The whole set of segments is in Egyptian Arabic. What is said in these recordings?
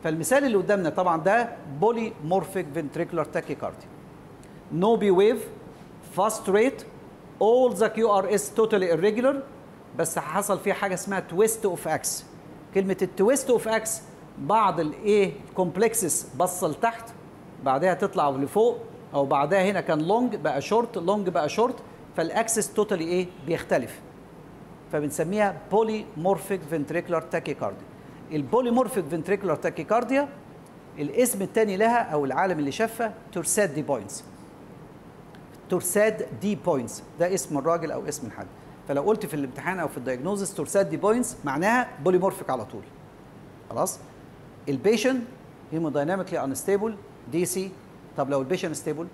فالمثال اللي قدامنا طبعا ده بولي مورفيك فنتريكولار تاكيكارديا نو بي ويف فاست ريت all the QRS totally irregular بس حصل فيه حاجه اسمها تويست اوف اكس كلمه التويست اوف اكس بعض الايه كومبلكسز بصه لتحت بعدها تطلع لفوق او بعدها هنا كان لونج بقى شورت لونج بقى شورت فالاكسس توتالي ايه بيختلف فبنسميها بولي مورفيك فنتريكولار تاكيكارديا البولي مورفيك فنتريكولار تاكيكارديا الاسم الثاني لها او العالم اللي شافها تورسات دي بوينتس تورساد دي بوينتس ده اسم الراجل او اسم الحد فلو قلت في الامتحان او في الدايجنوزس تورساد دي بوينتس معناها بوليمورفيك على طول خلاص البيشن هيمودايناميكلي انستيبل دي سي طب لو البيشن ستيبل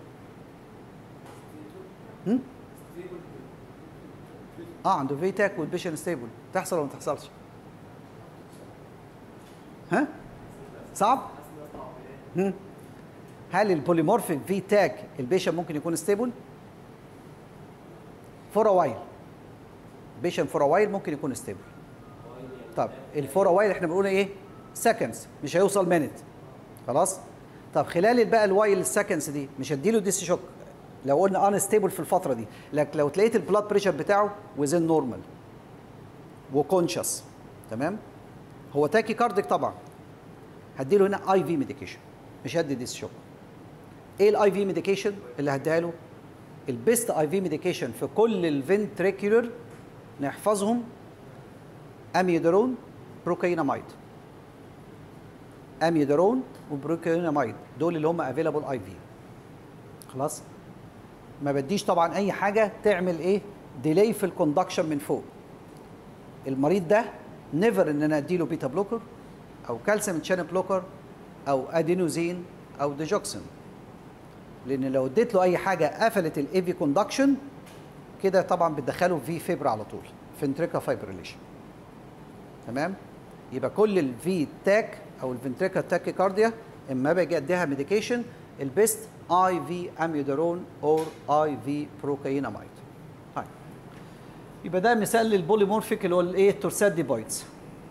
اه عنده في تاك والبيشن ستيبل تحصل ولا ما تحصلش ها صعب هم؟ هل البوليمورفيك في تاك البيشن ممكن يكون ستيبل فور وايل بيشن فور وايل ممكن يكون ستيبل طب الفور وايل احنا بنقول ايه سكندز مش هيوصل مينت خلاص طب خلال بقى الوايل السكندز دي مش هديله ديس شوك لو قلنا ان ستيبل في الفتره دي لكن لو تلاقيت البلاد بريشر بتاعه وزن نورمال وكونشس تمام هو تاكي كارديك طبعا هديله هنا اي في ميديكيشن مش هدي ديس شوك ايه الاي في ميديكيشن اللي هديها له البيست اي في ميديكيشن في كل الفنتريكولر نحفظهم اميودرون بروكاينامايد اميودرون وبروكاينامايد دول اللي هم افيلابل اي في خلاص ما بديش طبعا اي حاجه تعمل ايه ديلي في الكوندكشن من فوق المريض ده نيفر ان انا اديله بيتا بلوكر او كالسيوم تشانل بلوكر او ادينوزين او ديجوكسين لان لو اديت له اي حاجه قفلت الايفي كوندكشن كده طبعا بتدخله في فيبر على طول فنتريكا فايبريليشن تمام يبقى كل الفي تاك او الفنتريكا تاكيكارديا اما باجي اديها ميديكيشن البيست اي في اميودرون اور اي في بروكاينامايد طيب يبقى ده مثال للبوليمورفيك اللي هو الايه التورسات دي بوينتس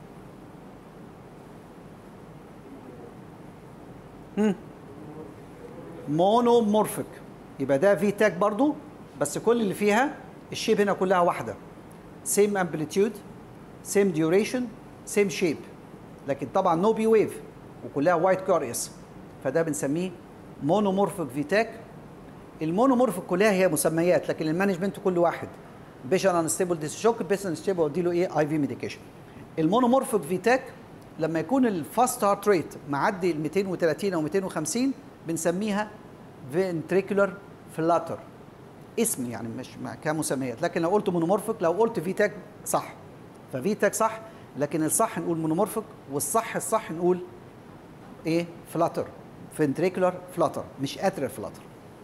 مونومورفيك يبقى ده في تاك برضو بس كل اللي فيها الشيب هنا كلها واحده سيم امبليتيود سيم ديوريشن سيم شيب لكن طبعا نو بي ويف وكلها وايت كار اس فده بنسميه مونومورفيك في تاك المونومورفيك كلها هي مسميات لكن المانجمنت كل واحد بيشن انستيبل ديس شوك بيشن انستيبل ادي له ايه اي في ميديكيشن المونومورفيك في تاك لما يكون الفاست هارت ريت معدي ال 230 او 250 بنسميها فنتريكولار فلاتر اسم يعني مش كمسميات لكن لو قلت مونومورفيك لو قلت في تاك صح ففي تاك صح لكن الصح نقول مونومورفيك والصح الصح نقول ايه فلاتر فنتريكولار فلاتر مش اتريال فلاتر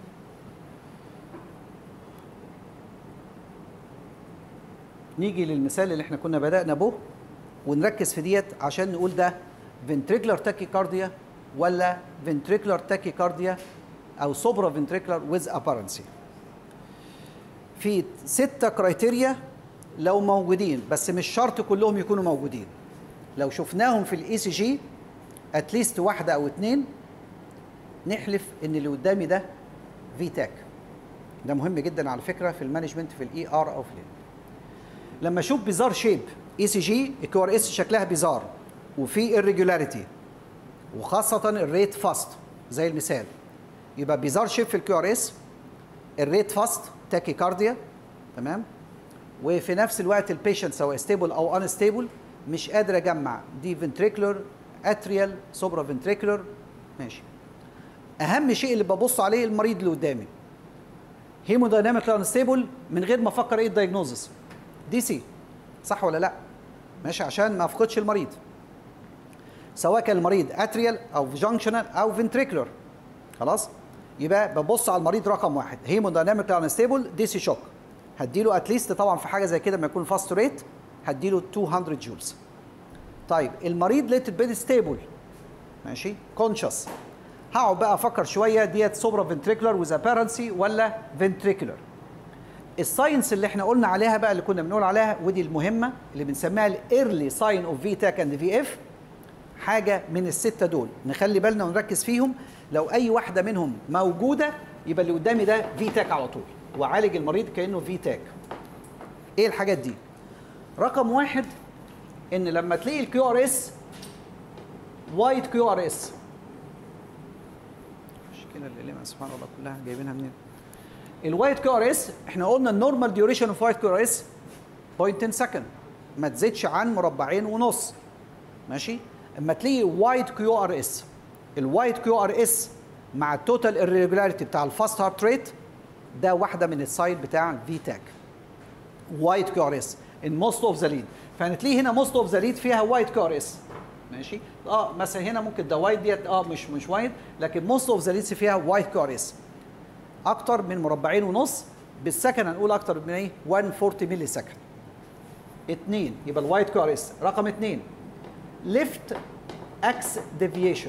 نيجي للمثال اللي احنا كنا بدأنا به ونركز في ديت عشان نقول ده فنتريكولار تاكيكارديا ولا فنتريكولار تاكيكارديا او سوبرا فنتريكولار ويز ابارنسي في ستة كرايتيريا لو موجودين بس مش شرط كلهم يكونوا موجودين لو شفناهم في الاي سي جي اتليست واحده او اتنين نحلف ان اللي قدامي ده في تاك ده مهم جدا على فكره في المانجمنت في الاي ار او في ال لما اشوف بيزار شيب اي سي جي الكيو ار اس شكلها بيزار وفي irregularity وخاصه الريت فاست زي المثال يبقى بيزار شيب في الكيو ار اس الريت فاست تاكي كارديا تمام وفي نفس الوقت البيشنت سواء ستيبل او ان ستيبل مش قادر اجمع دي فنتريكولر اتريال سوبرا فنتريكولر ماشي اهم شيء اللي ببص عليه المريض اللي قدامي هيمودايناميك انستيبل من غير ما افكر ايه الدايجنوزس دي سي صح ولا لا ماشي عشان ما افقدش المريض سواء كان المريض اتريال او جانكشنال او فنتريكولر خلاص يبقى ببص على المريض رقم واحد هيمودايناميك انستيبل دي سي شوك هديله اتليست طبعا في حاجه زي كده لما يكون فاست ريت هديله 200 جولز طيب المريض لقيت البيد ستيبل ماشي كونشس هقعد بقى افكر شويه ديت سوبرا فنتريكولار ويز ابيرنسي ولا فنتريكولار الساينس اللي احنا قلنا عليها بقى اللي كنا بنقول عليها ودي المهمه اللي بنسميها الايرلي ساين اوف في تاك اند في اف حاجه من السته دول نخلي بالنا ونركز فيهم لو اي واحده منهم موجوده يبقى اللي قدامي ده في تاك على طول وعالج المريض كانه في تاك ايه الحاجات دي رقم واحد ان لما تلاقي الكيو ار اس وايت كيو ار اس المشكله اللي لما سبحان الله كلها جايبينها منين الوايت كيو ار اس احنا قلنا النورمال ديوريشن اوف وايت كيو ار اس 0.10 سكند ما تزيدش عن مربعين ونص ماشي اما تلاقي وايت كيو ار اس الوايت كيو ار اس مع التوتال irregularity بتاع الفاست هارت ريت ده واحده من السايد بتاع الفي تاك وايت كيو ار اس ان موست اوف ذا ليد فهتلاقي هنا موست اوف ذا ليد فيها وايت كيو ار اس ماشي اه مثلا هنا ممكن ده وايت ديت اه مش مش وايت لكن موست اوف ذا ليدز فيها وايت كيو ار اس اكتر من مربعين ونص بالسكند هنقول اكتر من ايه 140 ملي سكند اثنين يبقى الوايت كيو ار اس رقم اثنين ليفت اكس ديفيشن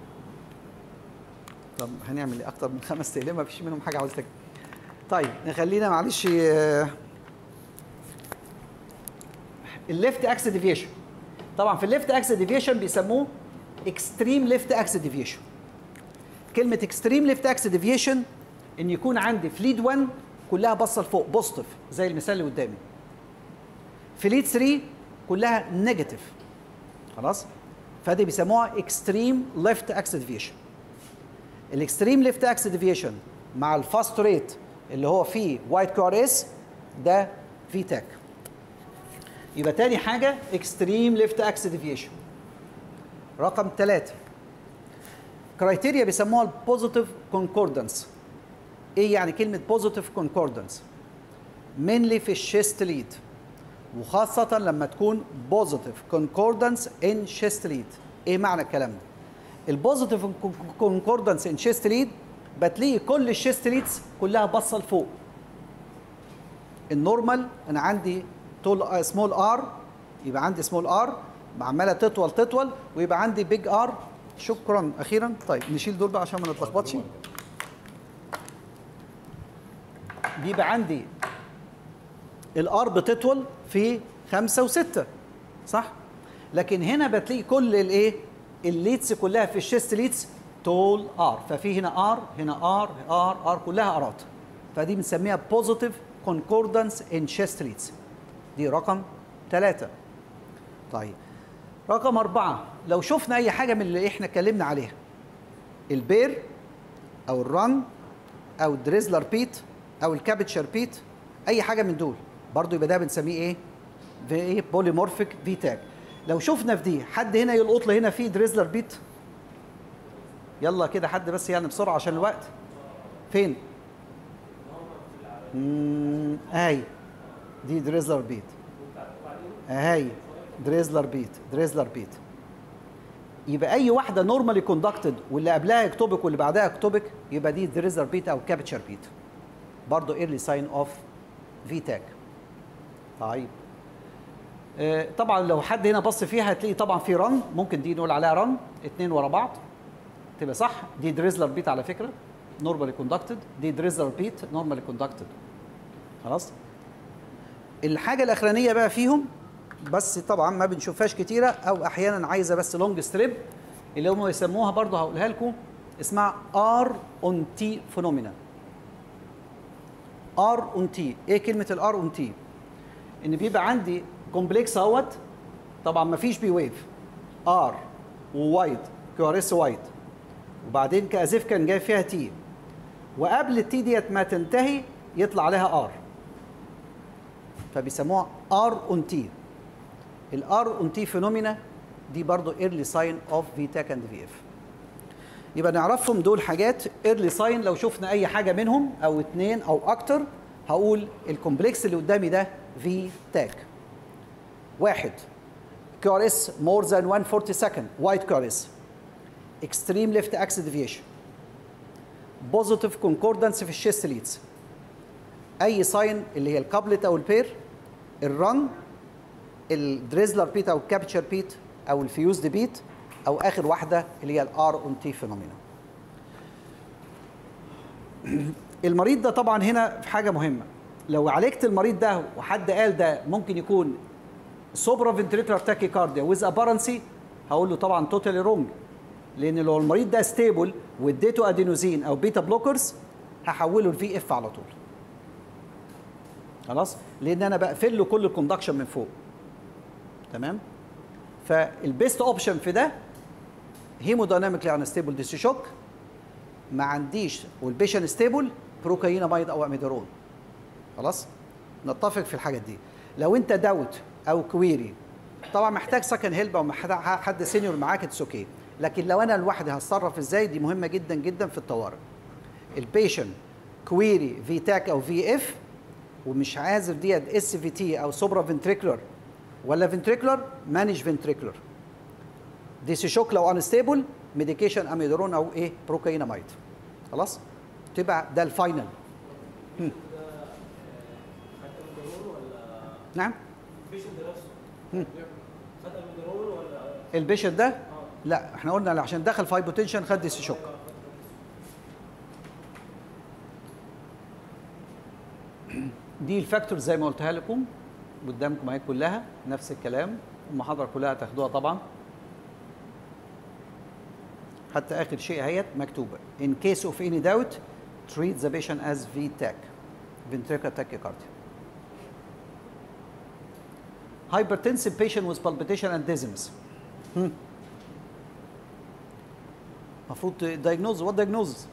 طب هنعمل ايه اكتر من خمس ايام ما فيش منهم حاجه عاوز تك... طيب نخلينا معلش آه، الليفت اكس ديفيشن طبعا في الليفت اكس ديفيشن بيسموه اكستريم ليفت اكس ديفيشن كلمه اكستريم ليفت اكس ديفيشن ان يكون عندي فليد 1 كلها باصه لفوق بوزيتيف زي المثال اللي قدامي فليد 3 كلها نيجاتيف خلاص فدي بيسموها اكستريم ليفت اكس ديفيشن الاكستريم ليفت اكس ديفيشن مع الفاست ريت اللي هو فيه وايت كيو ار اس ده في تاك يبقى تاني حاجه اكستريم ليفت اكس ديفيشن رقم ثلاثة كرايتيريا بيسموها البوزيتيف كونكوردنس ايه يعني كلمه بوزيتيف كونكوردنس mainly في الشيست ليد وخاصة لما تكون بوزيتيف كونكوردنس ان شيست ليد ايه معنى الكلام ده البوزيتيف كونكوردنس ان شيست ليد بتلاقي كل الشيست ليدز كلها باصه لفوق النورمال انا عندي طول سمول ار يبقى عندي سمول ار عماله تطول تطول ويبقى عندي بيج ار شكرا اخيرا طيب نشيل دول بقى عشان ما نتلخبطش بيبقى عندي الار بتطول في خمسة وستة صح لكن هنا بتلاقي كل الايه الليتس كلها في الشيست ليتس تول ار ففي هنا ار هنا ار ار ار كلها ارات فدي بنسميها بوزيتيف كونكوردنس ان شيست ليتس دي رقم ثلاثة طيب رقم أربعة لو شفنا أي حاجة من اللي إحنا اتكلمنا عليها البير أو الرن أو الدريزلر بيت أو الكابتشر بيت أي حاجة من دول برضو يبقى ده بنسميه إيه؟ في إيه بوليمورفيك في تاج لو شفنا في دي حد هنا يلقط لي هنا في دريزلر بيت يلا كده حد بس يعني بسرعة عشان الوقت فين؟ امم اهي دي دريزلر بيت اهي دريزلر بيت دريزلر بيت يبقى اي واحده نورمالي كوندكتد واللي قبلها اكتوبك واللي بعدها اكتوبك يبقى دي دريزلر بيت او كابتشر بيت برضه ايرلي ساين اوف في تاج طيب آه، طبعا لو حد هنا بص فيها هتلاقي طبعا في رن ممكن دي نقول عليها رن اتنين ورا بعض تبقى صح دي دريزلر بيت على فكره نورمالي كوندكتد دي دريزلر بيت نورمالي كوندكتد خلاص الحاجه الاخرانيه بقى فيهم بس طبعا ما بنشوفهاش كتيره او احيانا عايزه بس لونج ستريب اللي هم يسموها برضه هقولها لكم اسمها ار اون تي فينومينا ار اون تي ايه كلمه الار اون تي ان بيبقى عندي كومبلكس اهوت طبعا ما فيش بي ويف ار ووايد كيو ار اس وايد وبعدين كازيف كان جاي فيها تي وقبل التي ديت ما تنتهي يطلع عليها ار فبيسموها ار اون تي الار اون تي فينومينا دي برضو ايرلي ساين اوف في تاك اند في اف يبقى نعرفهم دول حاجات ايرلي ساين لو شفنا اي حاجه منهم او اتنين او اكتر هقول الكومبلكس اللي قدامي ده في تاك واحد كيو ار اس مور ذان 140 سكند وايت كيو ار اس اكستريم ليفت اكس ديفيشن بوزيتيف كونكوردنس في الشيست ليدز اي ساين اللي هي الكابلت او البير الرن الدريزلر بيت او الكابتشر بيت او الفيوزد بيت او اخر واحده اللي هي الار اون تي فينومينا المريض ده طبعا هنا في حاجه مهمه لو عالجت المريض ده وحد قال ده ممكن يكون سوبرا فنتريكولار تاكيكارديا ويز ابارنسي هقول له طبعا توتالي رونج لان لو المريض ده ستيبل واديته ادينوزين او بيتا بلوكرز هحوله لفي اف على طول خلاص لان انا بقفل له كل الكوندكشن من فوق تمام فالبيست اوبشن في ده هيمودايناميكلي انستيبل ديسي شوك ما عنديش والبيشن ستيبل بروكاينامايد او اميدرون خلاص نتفق في الحاجات دي لو انت داوت او كويري طبعا محتاج سكن هيلب او محتاج حد سينيور معاك اتس اوكي لكن لو انا لوحدي هتصرف ازاي دي مهمه جدا جدا في الطوارئ البيشن كويري في تاك او في اف ومش عازف ديت اس في تي او سوبرا فنتريكولر ولا فنتريكولر مانج فنتريكولر ديسي شوك لو انستيبل ميديكيشن اميدرون او ايه بروكاينامايد خلاص تبقى ده الفاينل هم. نعم البيشنت ده لا احنا قلنا عشان دخل في هايبوتنشن خد ديسي شوك دي الفاكتورز زي ما قلتها لكم قدامكم اهي كلها نفس الكلام المحاضره كلها هتاخدوها طبعا حتى اخر شيء اهيت مكتوبه in case of any doubt treat the patient as VTAC ventricular tachycardia hypertensive patient with palpitation and dizziness hmm. المفروض diagnose what diagnosis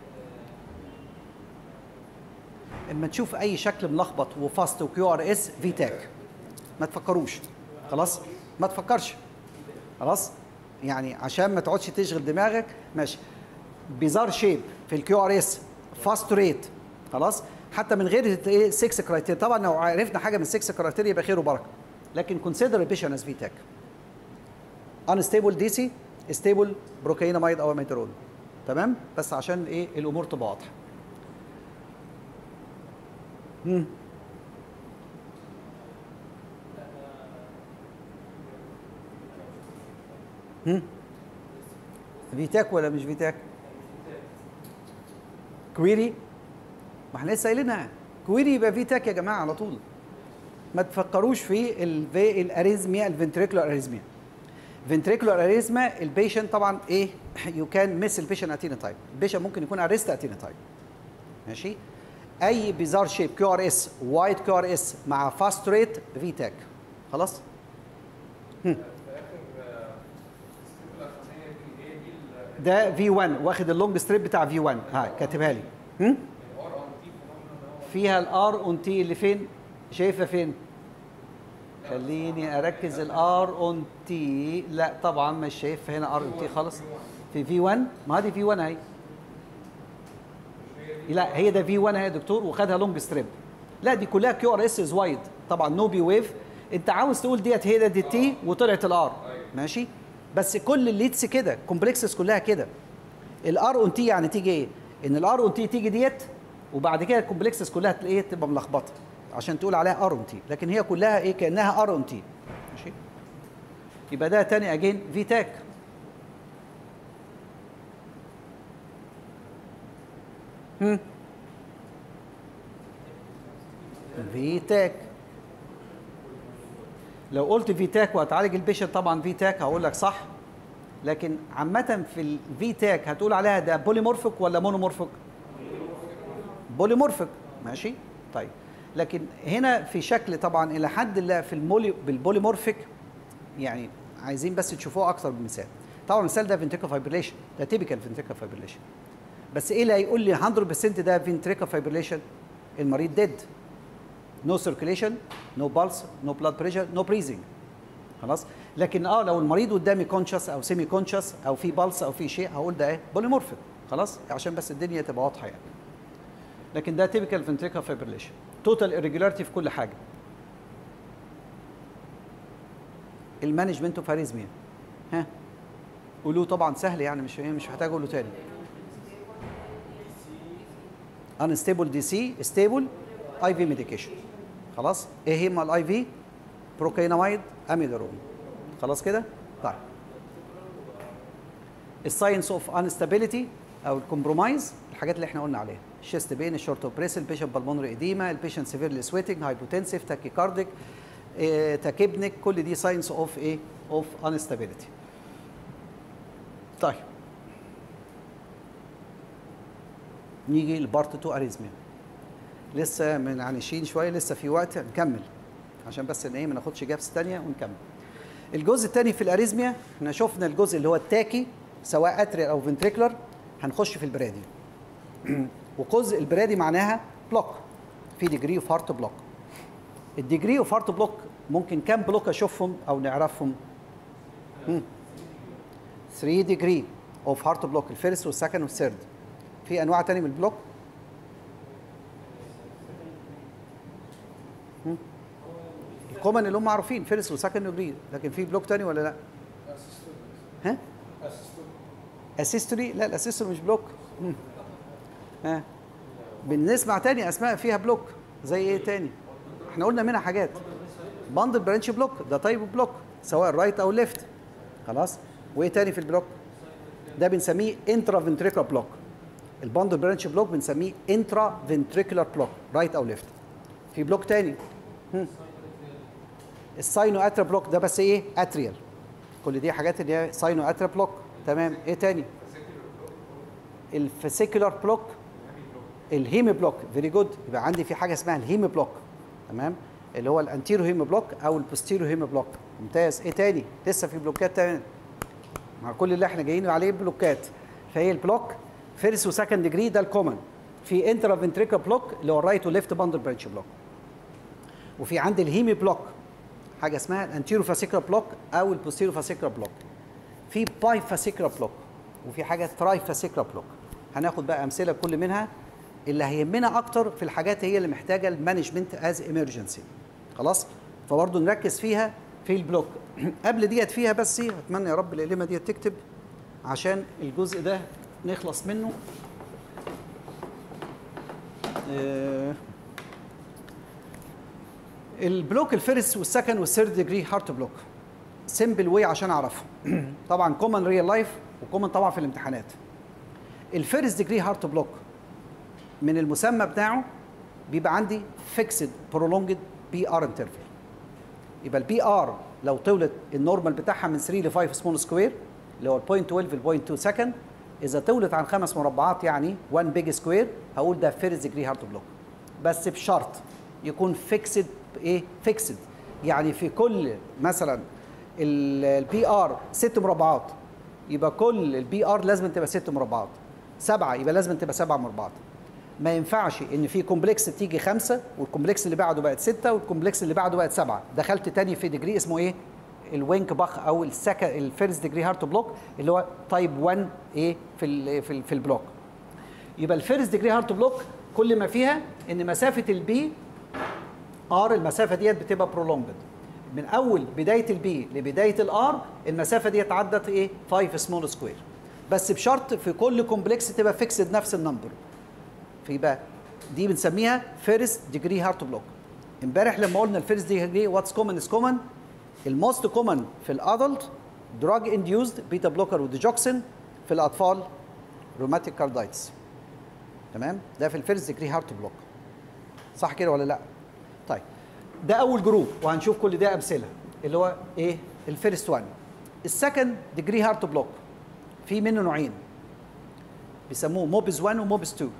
اما تشوف اي شكل ملخبط وفاست وكيو ار اس في تاك ما تفكروش خلاص ما تفكرش خلاص يعني عشان ما تقعدش تشغل دماغك ماشي بيزار شيب في الكيو ار اس فاست ريت خلاص حتى من غير ايه 6 كرايتيريا طبعا لو عرفنا حاجه من 6 كرايتيريا يبقى خير وبركه لكن كونسيدر البيشن از في تاك انستيبل دي سي ستيبل بروكاينامايد او اميترون تمام بس عشان ايه الامور تبقى واضحه مم. مم. فيتاك ولا مش فيتاك؟ كويري ما احنا لسه قايلينها كويري يبقى فيتاك يا جماعه على طول ما تفكروش في الفي الاريزميا الفنتريكولار اريزميا فنتريكولار اريزما البيشنت طبعا ايه يو كان ميس البيشنت اتينا تايب البيشنت ممكن يكون اريست اتينا تايب ماشي اي بيزار شيب كيو ار اس وايد كيو ار اس مع فاست ريت في تاك خلاص هم. ده في 1 واخد اللونج ستريب بتاع في 1 هاي كاتبها لي هم؟ فيها الار اون تي اللي فين شايفها فين خليني اركز الار اون تي لا طبعا مش شايف هنا ار اون تي خالص في في 1 ما هذه في 1 اهي لا هي ده في 1 اهي يا دكتور وخدها لونج ستريب لا دي كلها كيو ار اس از وايد طبعا نو بي ويف انت عاوز تقول ديت هي ده دي تي وطلعت الار ماشي بس كل الليدز كده كومبلكسز كلها كده الار اون تي يعني تيجي ايه ان الار اون تي تيجي ديت وبعد كده الكومبلكسز كلها تلاقيه تبقى ملخبطه عشان تقول عليها ار اون تي لكن هي كلها ايه كانها ار اون تي ماشي يبقى ده تاني اجين في تاك هم في تاك لو قلت في تاك وهتعالج البيشنت طبعا في تاك هقول لك صح لكن عامة في الفي تاك هتقول عليها ده بوليمورفيك ولا مونومورفيك؟ بوليمورفيك ماشي طيب لكن هنا في شكل طبعا الى حد الله في المولي بالبوليمورفيك يعني عايزين بس تشوفوه اكتر بمثال طبعا المثال ده فنتريكا فايبريليشن ده تيبيكال فنتريكا فايبريليشن بس ايه اللي هيقول لي 100% ده فنتريكا فايبريليشن المريض ديد نو سيركيليشن نو بالس نو بلاد بريشر نو بريزنج خلاص لكن اه لو المريض قدامي كونشس او سيمي كونشس او في بالس او في شيء هقول ده ايه بوليمورفيك خلاص عشان بس الدنيا تبقى واضحه يعني لكن ده تيبيكال فنتريكا فايبريليشن توتال irregularity في كل حاجه المانجمنت اوف اريزميا ها قولوه طبعا سهل يعني مش مش محتاج اقوله تاني unstable دي سي stable اي في ميديكيشن خلاص ايه هم الاي في بروكينامايد اميدرون خلاص كده طيب الساينس اوف انستابيليتي او الكومبرومايز الحاجات اللي احنا قلنا عليها الشيست بين الشورت اوبريس البيشنت بالمونري اديما البيشنت سيفيرلي سويتنج هايبوتنسيف تاكيكارديك تاكيبنيك كل دي ساينس اوف ايه اوف انستابيليتي طيب نيجي لبارت 2 اريزميا لسه من عنيشين شويه لسه في وقت نكمل عشان بس ان ايه ما ناخدش جابس تانية ونكمل الجزء الثاني في الاريزميا احنا شفنا الجزء اللي هو التاكي سواء اتريال او فنتريكولار هنخش في البرادي وجزء البرادي معناها بلوك في ديجري اوف هارت بلوك الديجري اوف هارت بلوك ممكن كام بلوك اشوفهم او نعرفهم 3 ديجري اوف هارت بلوك الفيرست والسكند والثيرد في انواع تاني من البلوك الكومن اللي هم معروفين فيرست وسكند ديجري لكن في بلوك تاني ولا لا؟ ها؟ اسيستوري لا الاسيستوري مش بلوك مم. ها بنسمع تاني اسماء فيها بلوك زي ايه تاني احنا قلنا منها حاجات باندل برانش بلوك ده طيب بلوك سواء رايت او ليفت خلاص وايه تاني في البلوك ده بنسميه انترا فنتريكولار بلوك الباندل برانش بلوك بنسميه انترا فنتريكولار بلوك رايت او ليفت في بلوك تاني هم. الساينو اترا بلوك ده بس ايه اتريال كل دي حاجات اللي هي ساينو اترا بلوك تمام ايه تاني الفاسيكولار بلوك الهيمي بلوك فيري جود يبقى عندي في حاجه اسمها الهيمي بلوك تمام اللي هو الانتيرو هيمي بلوك او البوستيرو هيمي بلوك ممتاز ايه تاني لسه في بلوكات تاني مع كل اللي احنا جايين عليه بلوكات فهي البلوك فيرست وسكند ديجري ده الكومن في انترا فنتريكا بلوك اللي هو الرايت وليفت باندل برانش بلوك وفي عندي الهيمي بلوك حاجه اسمها الانتيرو فاسيكولار بلوك او البوستيرو فاسيكولار بلوك في باي فاسيكولار بلوك وفي حاجه تراي فاسيكولار بلوك هناخد بقى امثله كل منها اللي هيهمنا اكتر في الحاجات هي اللي محتاجه المانجمنت از ايمرجنسي خلاص فبرضه نركز فيها في البلوك قبل ديت فيها بس اتمنى يا رب القلمه ديت تكتب عشان الجزء ده نخلص منه آه البلوك الفيرست والسكند والثيرد ديجري هارت بلوك سيمبل واي عشان اعرفه طبعا كومن ريال لايف وكومن طبعا في الامتحانات الفيرست ديجري هارت بلوك من المسمى بتاعه بيبقى عندي فيكسد برولونجد بي ار انترفال يبقى البي ار لو طولت النورمال بتاعها من 3 ل 5 سمول سكوير اللي هو ال 0.12 ل 0.2 سكند اذا طولت عن خمس مربعات يعني 1 بيج سكوير هقول ده فيرست ديجري هارت بلوك بس بشرط يكون فيكسد ايه فيكسد يعني في كل مثلا البي ار ست مربعات يبقى كل البي ار لازم تبقى ست مربعات سبعه يبقى لازم تبقى سبع مربعات ما ينفعش ان في كومبلكس تيجي خمسه والكومبلكس اللي بعده بقت سته والكومبلكس اللي بعده بقت سبعه دخلت تاني في ديجري اسمه ايه؟ الوينك باخ او السكا الفيرست ديجري هارت بلوك اللي هو تايب 1 ايه في ال في, ال في البلوك يبقى الفيرست ديجري هارت بلوك كل ما فيها ان مسافه البي ار المسافه ديت بتبقى برولونجد من اول بدايه البي لبدايه الار المسافه ديت عدت ايه 5 سمول سكوير بس بشرط في كل كومبلكس تبقى فيكسد نفس النمبر فيبقى دي بنسميها فيرست ديجري هارت بلوك امبارح لما قلنا الفيرست ديجري واتس كومن از كومن الموست كومن في الادلت دراج انديوزد بيتا بلوكر وديجوكسين في الاطفال روماتيك كاردايتس تمام ده في الفيرست ديجري هارت بلوك صح كده ولا لا طيب ده اول جروب وهنشوف كل ده امثله اللي هو ايه الفيرست 1 السكند ديجري هارت بلوك في منه نوعين بيسموه موبز 1 وموبز 2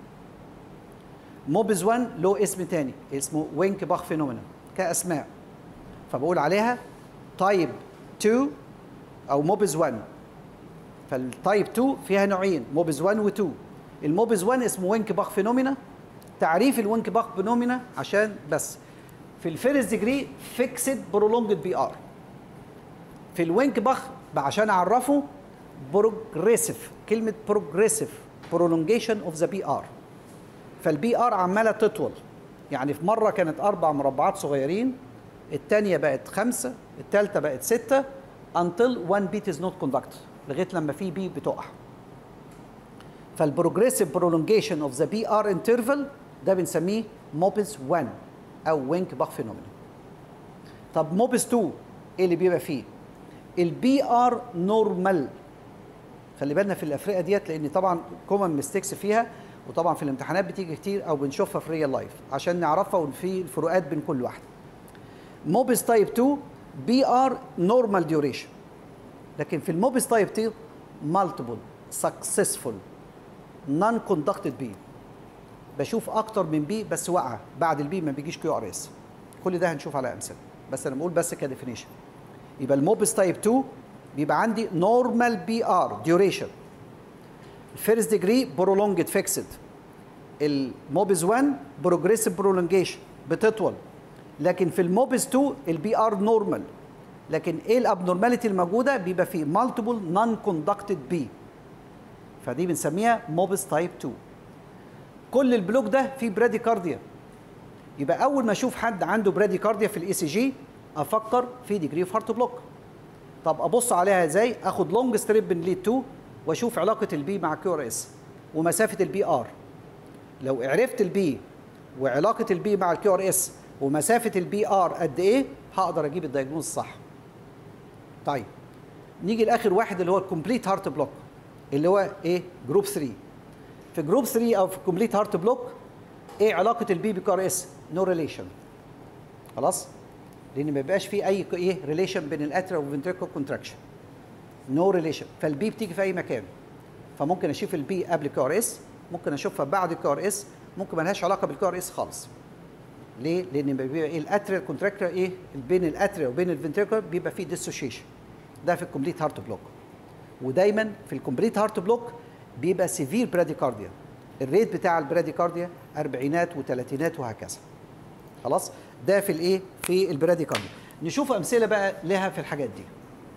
موبز 1 له اسم تاني اسمه وينك باخ فينومينا كاسماء فبقول عليها تايب 2 او موبز 1 فالتايب 2 فيها نوعين موبز 1 و2 الموبز 1 اسمه وينك باخ فينومينا تعريف الوينك باخ فينومينا عشان بس في الفيرست ديجري فيكسد برولونجد بي ار في الوينك باخ عشان اعرفه بروجريسيف كلمه بروجريسيف برولونجيشن اوف ذا بي ار فالبي ار عماله تطول يعني في مره كانت اربع مربعات صغيرين الثانيه بقت خمسه الثالثه بقت سته until one beat is not conducted لغايه لما في بي بتقع فالبروجريسيف برولونجيشن اوف ذا بي ار انترفال ده بنسميه موبس 1 او وينك باخ فينومينا طب موبس 2 ايه اللي بيبقى فيه البي ار نورمال خلي بالنا في الافرقه ديت لان طبعا كومن ميستيكس فيها وطبعا في الامتحانات بتيجي كتير او بنشوفها في ريال لايف عشان نعرفها وفي الفروقات بين كل واحده موبس تايب 2 بي ار نورمال ديوريشن لكن في الموبس تايب 2 multiple successful non conducted بي بشوف اكتر من بي بس واقعه بعد البي ما بيجيش كيو ار اس كل ده هنشوف على امثله بس انا بقول بس كديفينيشن يبقى الموبس تايب 2 بيبقى عندي نورمال بي ار ديوريشن الفيرست ديجري برولونجد فيكسد الموبز 1 بروجريسيف برولونجيشن بتطول لكن في الموبز 2 البي ار نورمال لكن ايه الابنورماليتي الموجوده بيبقى فيه مالتيبل نون كوندكتد بي فدي بنسميها موبس تايب 2 كل البلوك ده فيه براديكارديا يبقى اول ما اشوف حد عنده براديكارديا في الاي سي جي افكر في ديجري اوف هارت بلوك طب ابص عليها ازاي اخد لونج ستريب من ليد 2 واشوف علاقه البي مع كيو ار اس ومسافه البي ار لو عرفت البي وعلاقه البي مع الكيو ار اس ومسافه البي ار قد ايه هقدر اجيب الدايجنوز الصح طيب نيجي لاخر واحد اللي هو الكومبليت هارت بلوك اللي هو ايه جروب 3 في جروب 3 او في كومبليت هارت بلوك ايه علاقه البي بكي ار اس نو ريليشن خلاص لان ما بيبقاش في اي ايه ريليشن بين الاترا والفنتريكو كونتراكشن نو ريليشن فالبي بتيجي في اي مكان فممكن اشوف البي قبل كي ار اس ممكن اشوفها بعد كي ار اس ممكن ما لهاش علاقه بالكي ار اس خالص ليه؟ لان بيبقى ايه الاتريال كونتراكتور ايه بين الاتريا وبين الفنتريكل بيبقى فيه ديسوشيشن ده في الكومبليت هارت بلوك ودايما في الكومبليت هارت بلوك بيبقى سيفير براديكارديا الريت بتاع البراديكارديا اربعينات وثلاثينات وهكذا خلاص ده في الايه في البراديكارديا نشوف امثله بقى لها في الحاجات دي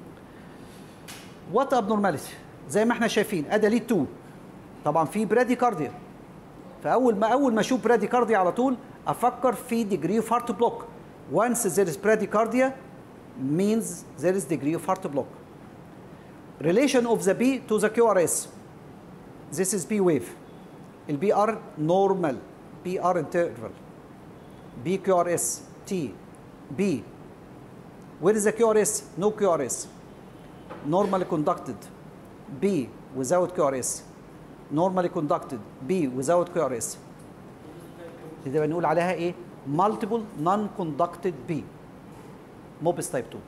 وات ابنورماليتي زي ما احنا شايفين ادي ليد 2 طبعا في براديكارديا فاول ما اول ما اشوف براديكارديا على طول افكر في degree of heart block once there is bradycardia means there is degree of heart block relation of the B to the QRS this is B wave ال BR normal BR interval BQRS T B where is the QRS no QRS normally conducted B without QRS normally conducted B without QRS اللي بنقول عليها ايه multiple non conducted B موبس تايب 2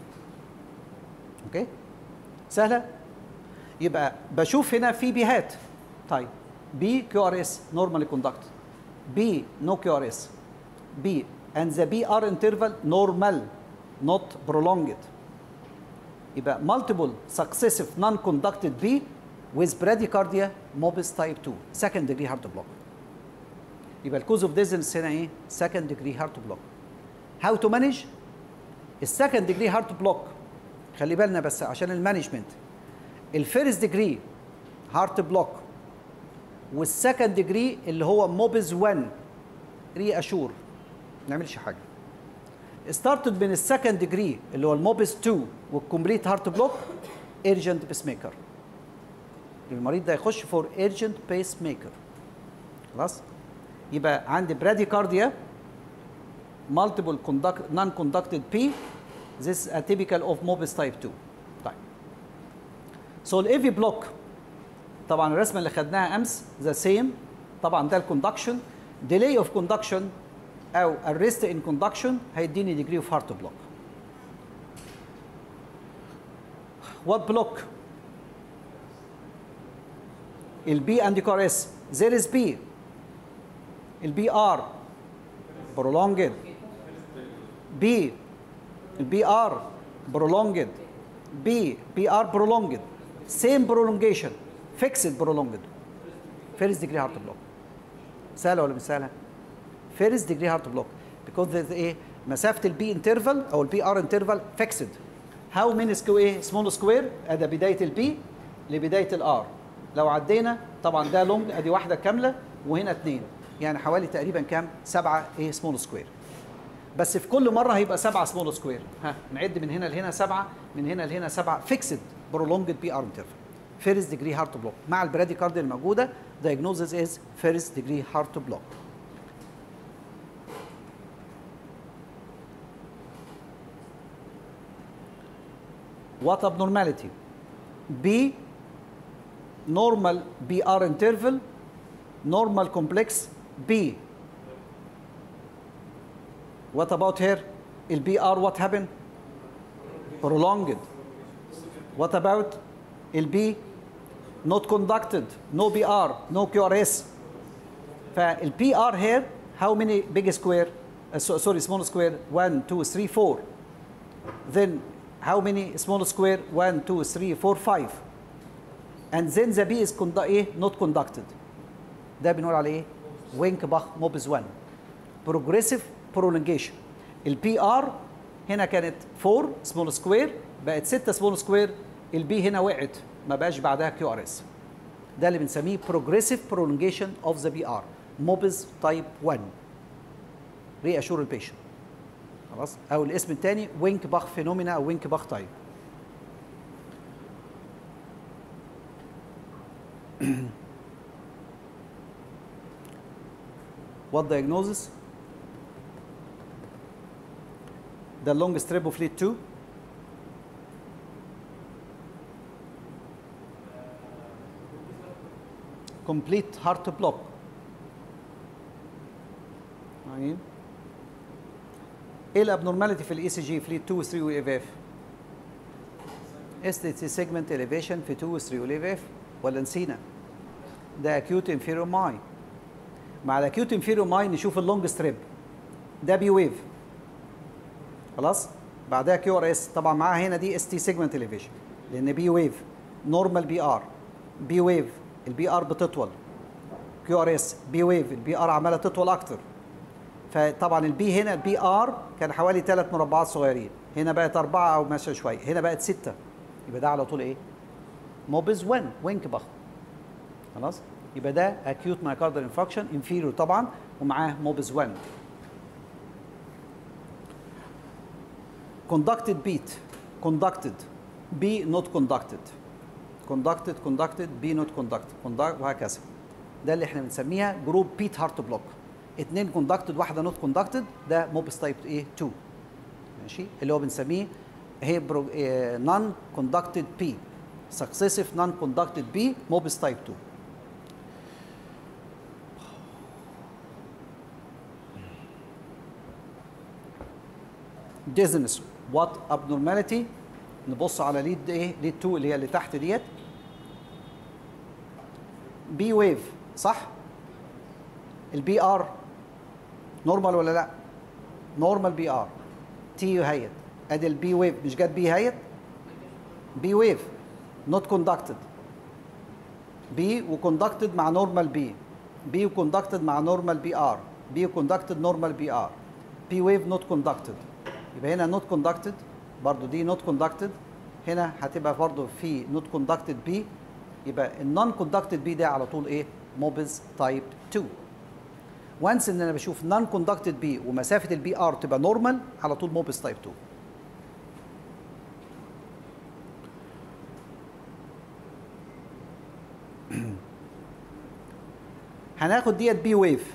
اوكي سهله يبقى بشوف هنا في بيهات طيب بي كيو ار اس نورمالي كوندكت بي نو كيو ار اس بي and the BR interval normal not prolonged يبقى multiple successive non-conducted B with bradycardia mobis type 2 second degree heart block يبقى الكوز اوف ديزنس هنا ايه؟ سكند ديجري هارت بلوك. هاو تو مانج؟ السكند ديجري هارت بلوك خلي بالنا بس عشان المانجمنت الفيرست ديجري هارت بلوك والسكند ديجري اللي هو موبز 1 ري اشور ما نعملش حاجه ستارتد من السكند ديجري اللي هو الموبز 2 والكومبليت هارت بلوك ايرجنت بيس ميكر المريض ده يخش فور ايرجنت بيس ميكر خلاص يبقى عندي براديكارديا multiple conduct non-conducted P this is atypical of Mobis type 2 طيب so الاي بلوك طبعا الرسمه اللي خدناها امس ذا سيم طبعا ده الكوندكشن delay of conduction او arrest in conduction هيديني degree of heart block what block البي and the KRS there is B البي ار prolonged B البي ار prolonged B بي ار prolonged same prolongation fixed prolonged first degree heart block سهله ولا مش سهله؟ first degree heart block because there's ايه مسافه البي انترفال او البي ار انترفال فيكسد هاو مين سكو ايه سمول سكوير ادي بدايه البي لبدايه الار لو عدينا طبعا ده لونج ادي واحده كامله وهنا اثنين يعني حوالي تقريبا كام سبعه ايه سمول سكوير بس في كل مره هيبقى سبعه سمول سكوير ها نعد من هنا لهنا سبعه من هنا لهنا سبعه فيكسد برولونجد بي ار انترفال فيرست ديجري هارت بلوك مع البرادي كارد الموجوده diagnosis is first degree heart block what abnormality B normal BR interval normal complex B what about here el BR what happened prolonged what about el B not conducted no BR no QRS فالبي ار here how many big square uh, so- sorry small square 1 2 3 4 then how many small square 1 2 3 4 5 and then the B is condu- ايه not conducted ده بنقول عليه ايه وينك باخ موبز 1 progressive prolongation البي ار هنا كانت 4 سمول سكوير بقت 6 سمول سكوير البي هنا وقعت ما بقاش بعدها كيو ار اس ده اللي بنسميه progressive prolongation of the BR موبز تايب 1 ري اشور البيشنت خلاص او الاسم الثاني وينك باخ فينومينا او وينك باخ تايب what diagnosis the long strip of lead 2 complete heart block عين ايه الابنورماليتي في الاي سي جي في ليد 2 و 3 والاف اف اس تي سيجمنت اليفيشن في 2 و 3 والاف اف ولا نسينا ده اكيوت انفيريور ماي مع الاكيوت انفيريور ماي نشوف اللونج ستريب ده بي ويف خلاص بعدها كيو ار اس طبعا معاها هنا دي اس تي سيجمنت اليفيشن لان بي ويف نورمال بي ار بي ويف البي ار بتطول كيو ار اس بي ويف البي ار عماله تطول اكتر فطبعا البي هنا البي ار كان حوالي ثلاث مربعات صغيرين هنا بقت اربعه او ماشيه شويه هنا بقت سته يبقى ده على طول ايه؟ موبز 1 وينك بخ خلاص يبقى ده اكيوت مايكاردال انفكشن انفيريور طبعا ومعاه موبز 1 conducted beat conducted B not conducted conducted conducted B not conducted conduct وهكذا ده اللي احنا بنسميها جروب بيت هارت بلوك اتنين كوندكتد واحده نوت كوندكتد ده موبس تايب ايه 2 ماشي اللي هو بنسميه هي نون كوندكتد بي سكسيسيف نون كوندكتد بي موبس تايب 2 dizziness what abnormality نبص على ليد ايه ليد 2 اللي هي اللي تحت ديت بي ويف صح البي ار نورمال ولا لا نورمال بي ار تي هيت ادي البي ويف مش جت بي هيت بي ويف نوت كوندكتد بي وكوندكتد مع نورمال بي بي وكوندكتد مع نورمال بي ار بي وكوندكتد نورمال بي ار بي ويف نوت كوندكتد يبقى هنا نوت كوندكتد برضو دي نوت كوندكتد هنا هتبقى برضو في نوت كوندكتد بي يبقى النون كوندكتد بي ده على طول ايه موبز تايب 2 وانس ان انا بشوف نون كوندكتد بي ومسافه البي ار تبقى نورمال على طول موبز تايب 2 هناخد ديت بي ويف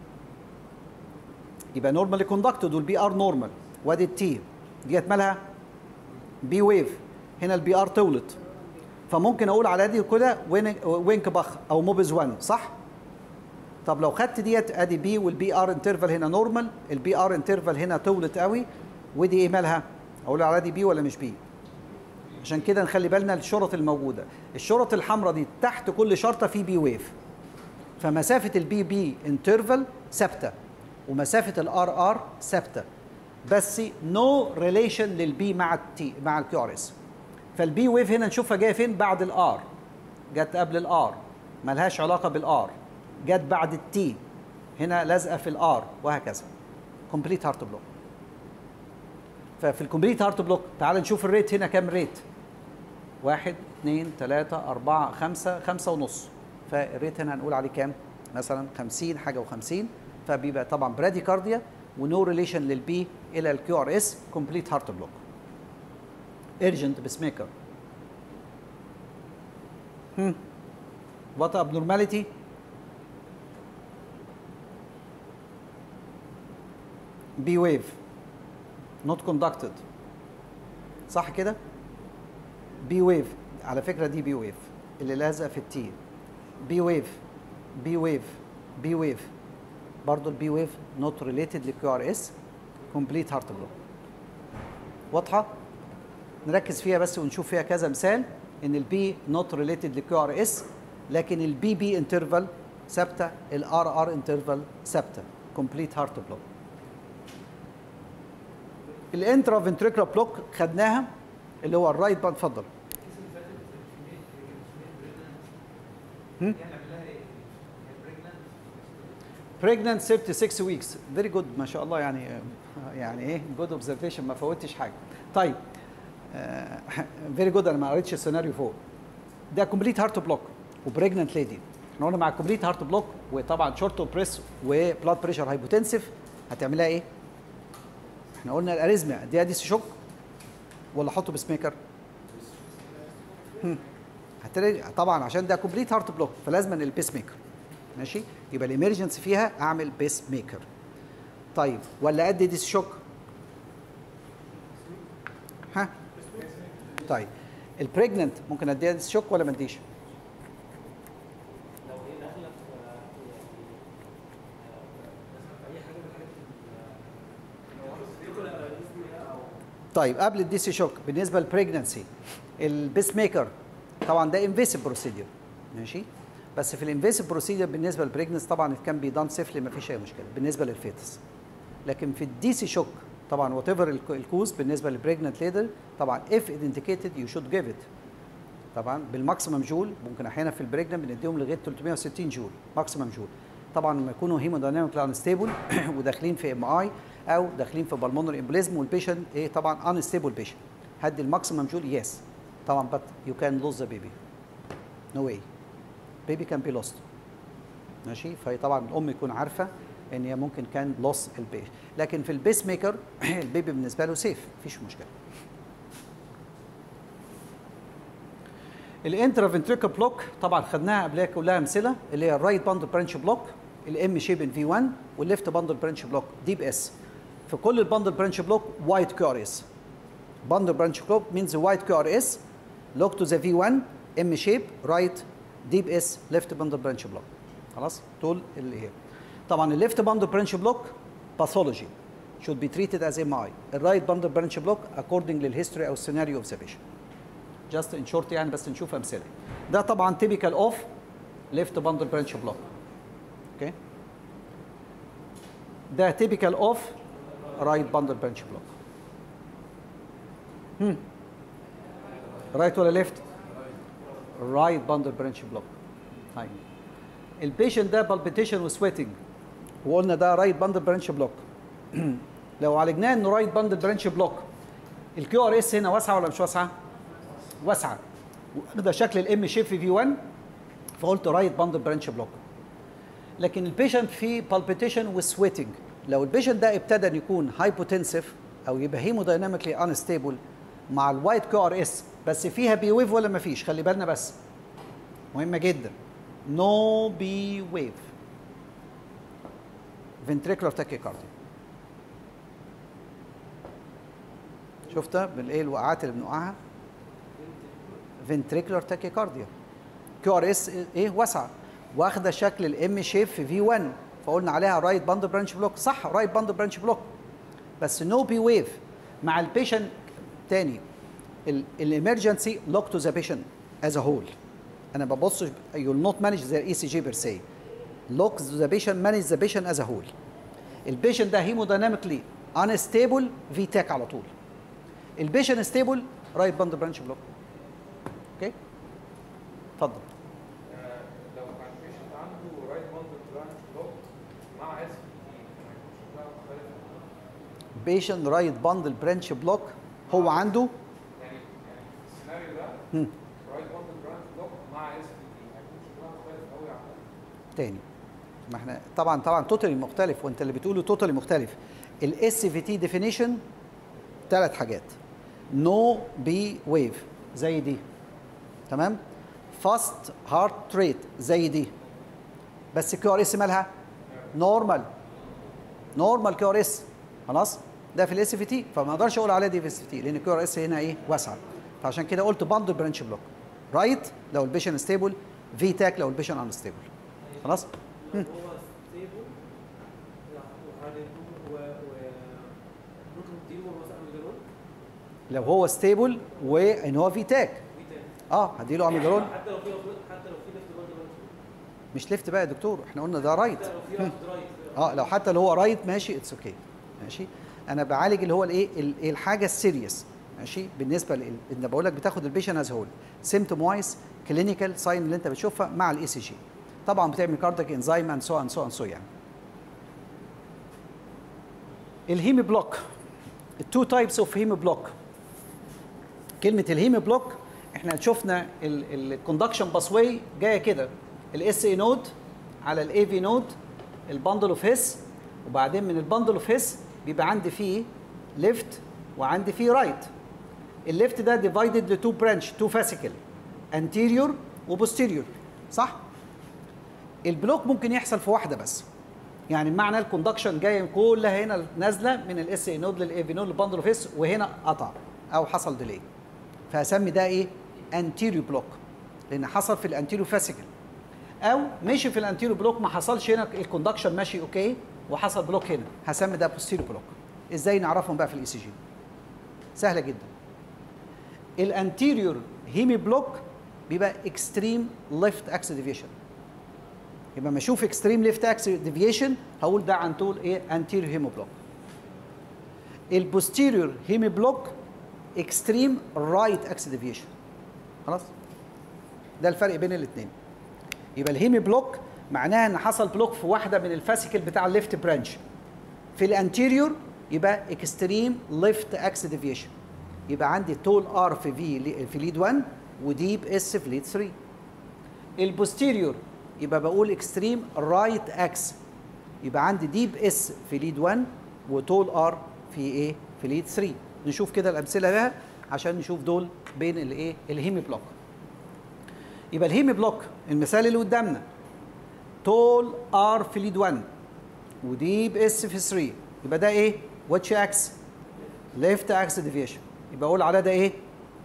يبقى نورمالي كوندكتد والبي ار نورمال وادي التي ديت مالها بي ويف هنا البي ار طولت فممكن اقول على دي كده وين وينك بخ او موبز 1 صح طب لو خدت ديت ادي بي والبي ار انترفال هنا نورمال البي ار انترفال هنا طولت قوي ودي ايه مالها اقول على دي بي ولا مش بي عشان كده نخلي بالنا الشرط الموجوده الشرط الحمراء دي تحت كل شرطه في بي ويف فمسافه البي بي انترفال ثابته ومسافه الار ار ثابته بس نو no ريليشن للبي مع التي مع الكيو ار اس فالبي ويف هنا نشوفها جايه فين بعد الار جت قبل الار ملهاش علاقه بالار جت بعد التي هنا لازقه في الار وهكذا كومبليت هارت بلوك ففي الكومبليت هارت بلوك تعال نشوف الريت هنا كام ريت واحد اثنين ثلاثة أربعة خمسة خمسة ونص فالريت هنا هنقول عليه كام مثلا خمسين حاجة وخمسين فبيبقى طبعا برادي كارديا ونو ريليشن للبي الى الكيو ار اس كومبليت هارت بلوك urgent pacemaker hmm. what abnormality B wave not conducted صح كده B wave على فكرة دي بي ويف اللي لازقة في التي بي ويف بي ويف بي ويف برضه البي ويف نوت ريليتد للكيو ار اس كومبليت هارت بلوك واضحه نركز فيها بس ونشوف فيها كذا مثال ان البي نوت ريليتد للكيو ار اس لكن البي بي انترفال ثابته الار ار انترفال ثابته كومبليت هارت بلوك الانترا فنتريكولار بلوك خدناها اللي هو الرايت باند اتفضل هم؟ pregnant 36 weeks very good ما شاء الله يعني يعني ايه good observation ما فوتش حاجه طيب فيري جود انا ما قريتش السيناريو فوق ده كومبليت هارت بلوك وبريجننت ليدي احنا قلنا مع كومبليت هارت بلوك وطبعا شورت بريس وبلاد بريشر هايبوتنسيف هتعملها ايه؟ احنا قلنا الاريزميا دي دي شوك ولا احطه بيس ميكر؟ هم. هتلاقي طبعا عشان ده كومبليت هارت بلوك فلازم البيس ميكر ماشي يبقى الامرجنسي فيها اعمل بيس ميكر طيب ولا ادي دي شوك ها طيب البريجننت ممكن اديها دي شوك ولا ما اديش لو هي داخله في يعني مثلا في اي حاجه من الحاجات ال- طيب قبل الدي سي شوك بالنسبه للبريجننسي البيس ميكر طبعا ده انفيسيف بروسيدير ماشي بس في الانفيسيف بروسيدير بالنسبه للبريجننس طبعا كان بي دان سيفلي ما فيش اي مشكله بالنسبه للفيتس لكن في الدي سي شوك طبعا وات ايفر الكوز بالنسبه للبريجننت ليدر طبعا اف انديكيتد يو شود جيف ات طبعا بالماكسيمم جول ممكن احيانا في البريجننت بنديهم لغايه 360 جول ماكسيمم جول طبعا لما يكونوا هيمودايناميك انستيبل وداخلين في ام اي او داخلين في بالمونري امبليزم والبيشنت ايه طبعا انستيبل بيشنت هدي الماكسيمم جول يس طبعا بت يو كان لوز ذا بيبي نو واي بيبي كان بي لوست ماشي فهي طبعا الام يكون عارفه ان هي ممكن كان لوس البيبي لكن في البيس ميكر البيبي بالنسبه له سيف مفيش مشكله الانترا فنتريكل بلوك طبعا خدناها قبلها كلها امثله اللي هي الرايت باندل برانش بلوك الام شيب ان في 1 والليفت باندل برانش بلوك ديب اس في كل الباندل برانش بلوك وايت كيو ار اس باندل برانش بلوك means وايت كيو ار اس لوك تو ذا في 1 ام شيب رايت ديب اس ليفت باندل برانش بلوك خلاص دول اللي هي طبعا الليفت باندل برانش بلوك باثولوجي should be treated as MI الرايت باندل برانش بلوك according للهيستوري او السيناريو اوف ذا patient جاست ان شورت يعني بس نشوف امثله ده طبعا تيبيكال اوف ليفت باندل برانش بلوك اوكي ده تيبيكال اوف رايت باندل برانش بلوك هم رايت ولا ليفت رايت باندل برانش بلوك طيب البيشنت ده بالبيتيشن وسويتنج وقلنا ده رايت باندل برانش بلوك لو عالجناه انه رايت باندل برانش بلوك الكيو ار اس هنا واسعه ولا مش واسعه؟ واسعه واخده شكل الام شيب في في 1 فقلت رايت باندل برانش بلوك لكن البيشنت في بالبيتيشن وسويتنج لو البيشنت ده ابتدى ان يكون هايبوتنسيف او يبقى هيمودايناميكلي انستيبل مع الوايت كيو ار اس بس فيها بي ويف ولا ما فيش خلي بالنا بس مهمه جدا نو بي ويف ventricular tachycardia شفتها بالايه الوقعات اللي بنوقعها ventricular tachycardia كيو ار اس ايه واسعه واخده شكل الام شيب في في 1 فقلنا عليها رايت باند برانش بلوك صح رايت باند برانش بلوك بس نو بي ويف مع البيشنت تاني الامرجنسي لوك تو ذا بيشنت از ا هول انا ببص يو نوت مانج ذا اي سي جي بير سي لوك ذا بيشنت مانج ذا بيشنت از ا هول البيشنت ده هيمودايناميكلي انستيبل في تاك على طول البيشنت ستيبل رايت باند برانش بلوك اوكي اتفضل آه، لو كان بيشنت عنده رايت باندل برانش بلوك مع اس بي ما يكونش شكلها مختلف بيشنت رايت باندل برانش بلوك هو عنده يعني يعني السيناريو ده هم. رايت باندل برانش بلوك مع اس بي ما يكونش شكلها مختلف قوي عن تاني ما احنا طبعا طبعا توتالي مختلف وانت اللي بتقوله توتالي مختلف الاس في تي ديفينيشن ثلاث حاجات نو بي ويف زي دي تمام فاست هارت ريت زي دي بس كيو ار اس مالها نورمال نورمال كيو ار اس خلاص ده في الاس في تي فما اقدرش اقول عليها دي في الاس في تي لان كيو ار اس هنا ايه واسعه فعشان كده قلت باندل برانش بلوك رايت لو البيشن ستيبل في تاك لو البيشن انستيبل خلاص لو هو ستيبل وهنقول و و ممكن تديله مثلا ميجانون لو هو ستيبل وان هو في تاك في تاني اه هديله اميدرول حتى لو في حتى لو في ليفت برضه مش ليفت بقى يا دكتور احنا قلنا ده رايت حتى لو في رايت رايت اه لو حتى لو هو رايت ماشي اتس اوكي ماشي انا بعالج اللي هو الايه ال- الحاجه السيريس ماشي بالنسبه لل ان بقول لك بتاخد البيشن از هول سيمتوم وايز كلينيكال ساين اللي انت بتشوفها مع الاي سي جي طبعا بتعمل كاردياك انزيم اند سو اند سو اند سو يعني الهيمي بلوك التو تايبس اوف هيمي بلوك كلمه الهيمي بلوك احنا شفنا الكوندكشن باسواي جايه كده الاس اي نود على الاي في نود البندل اوف هيس وبعدين من البندل اوف هيس بيبقى عندي فيه ليفت وعندي فيه رايت الليفت ده ديفايدد لتو برانش تو فاسيكل انتيريور وبوستيريور صح البلوك ممكن يحصل في واحده بس يعني بمعنى الكوندكشن جايه كلها هنا نازله من الاس اي نود للاي في نود للبندل اوف هيس وهنا قطع او حصل ديلي فاسمي ده ايه انتيريو بلوك لان حصل في الانتيريو فاسيكل او مشي في الانتيريو بلوك ما حصلش هنا الكوندكشن ماشي اوكي وحصل بلوك هنا هسمي ده بوستيريو بلوك ازاي نعرفهم بقى في الاي سي جي سهله جدا الانتيريور هيمي بلوك بيبقى اكستريم ليفت اكس ديفيشن يبقى ما اشوف اكستريم ليفت اكس ديفيشن هقول ده عن طول ايه انتيريور هيمو بلوك البوستيريور هيمي بلوك اكستريم رايت اكس ديفيشن خلاص ده الفرق بين الاثنين يبقى الهيمي بلوك معناها ان حصل بلوك في واحده من الفاسيكل بتاع الليفت برانش في الانتيريور يبقى اكستريم ليفت اكس ديفيشن يبقى عندي تول ار في في في ليد 1 وديب اس في ليد 3 البوستيريور يبقى بقول اكستريم رايت اكس يبقى عندي ديب اس في ليد 1 وتول ار في ايه في ليد 3 نشوف كده الامثله بها عشان نشوف دول بين الايه الهيمي بلوك يبقى الهيمي بلوك المثال اللي قدامنا تول ار في ليد 1 وديب اس في 3 يبقى ده ايه واتش اكس ليفت اكس ديفيشن يبقى اقول على ده ايه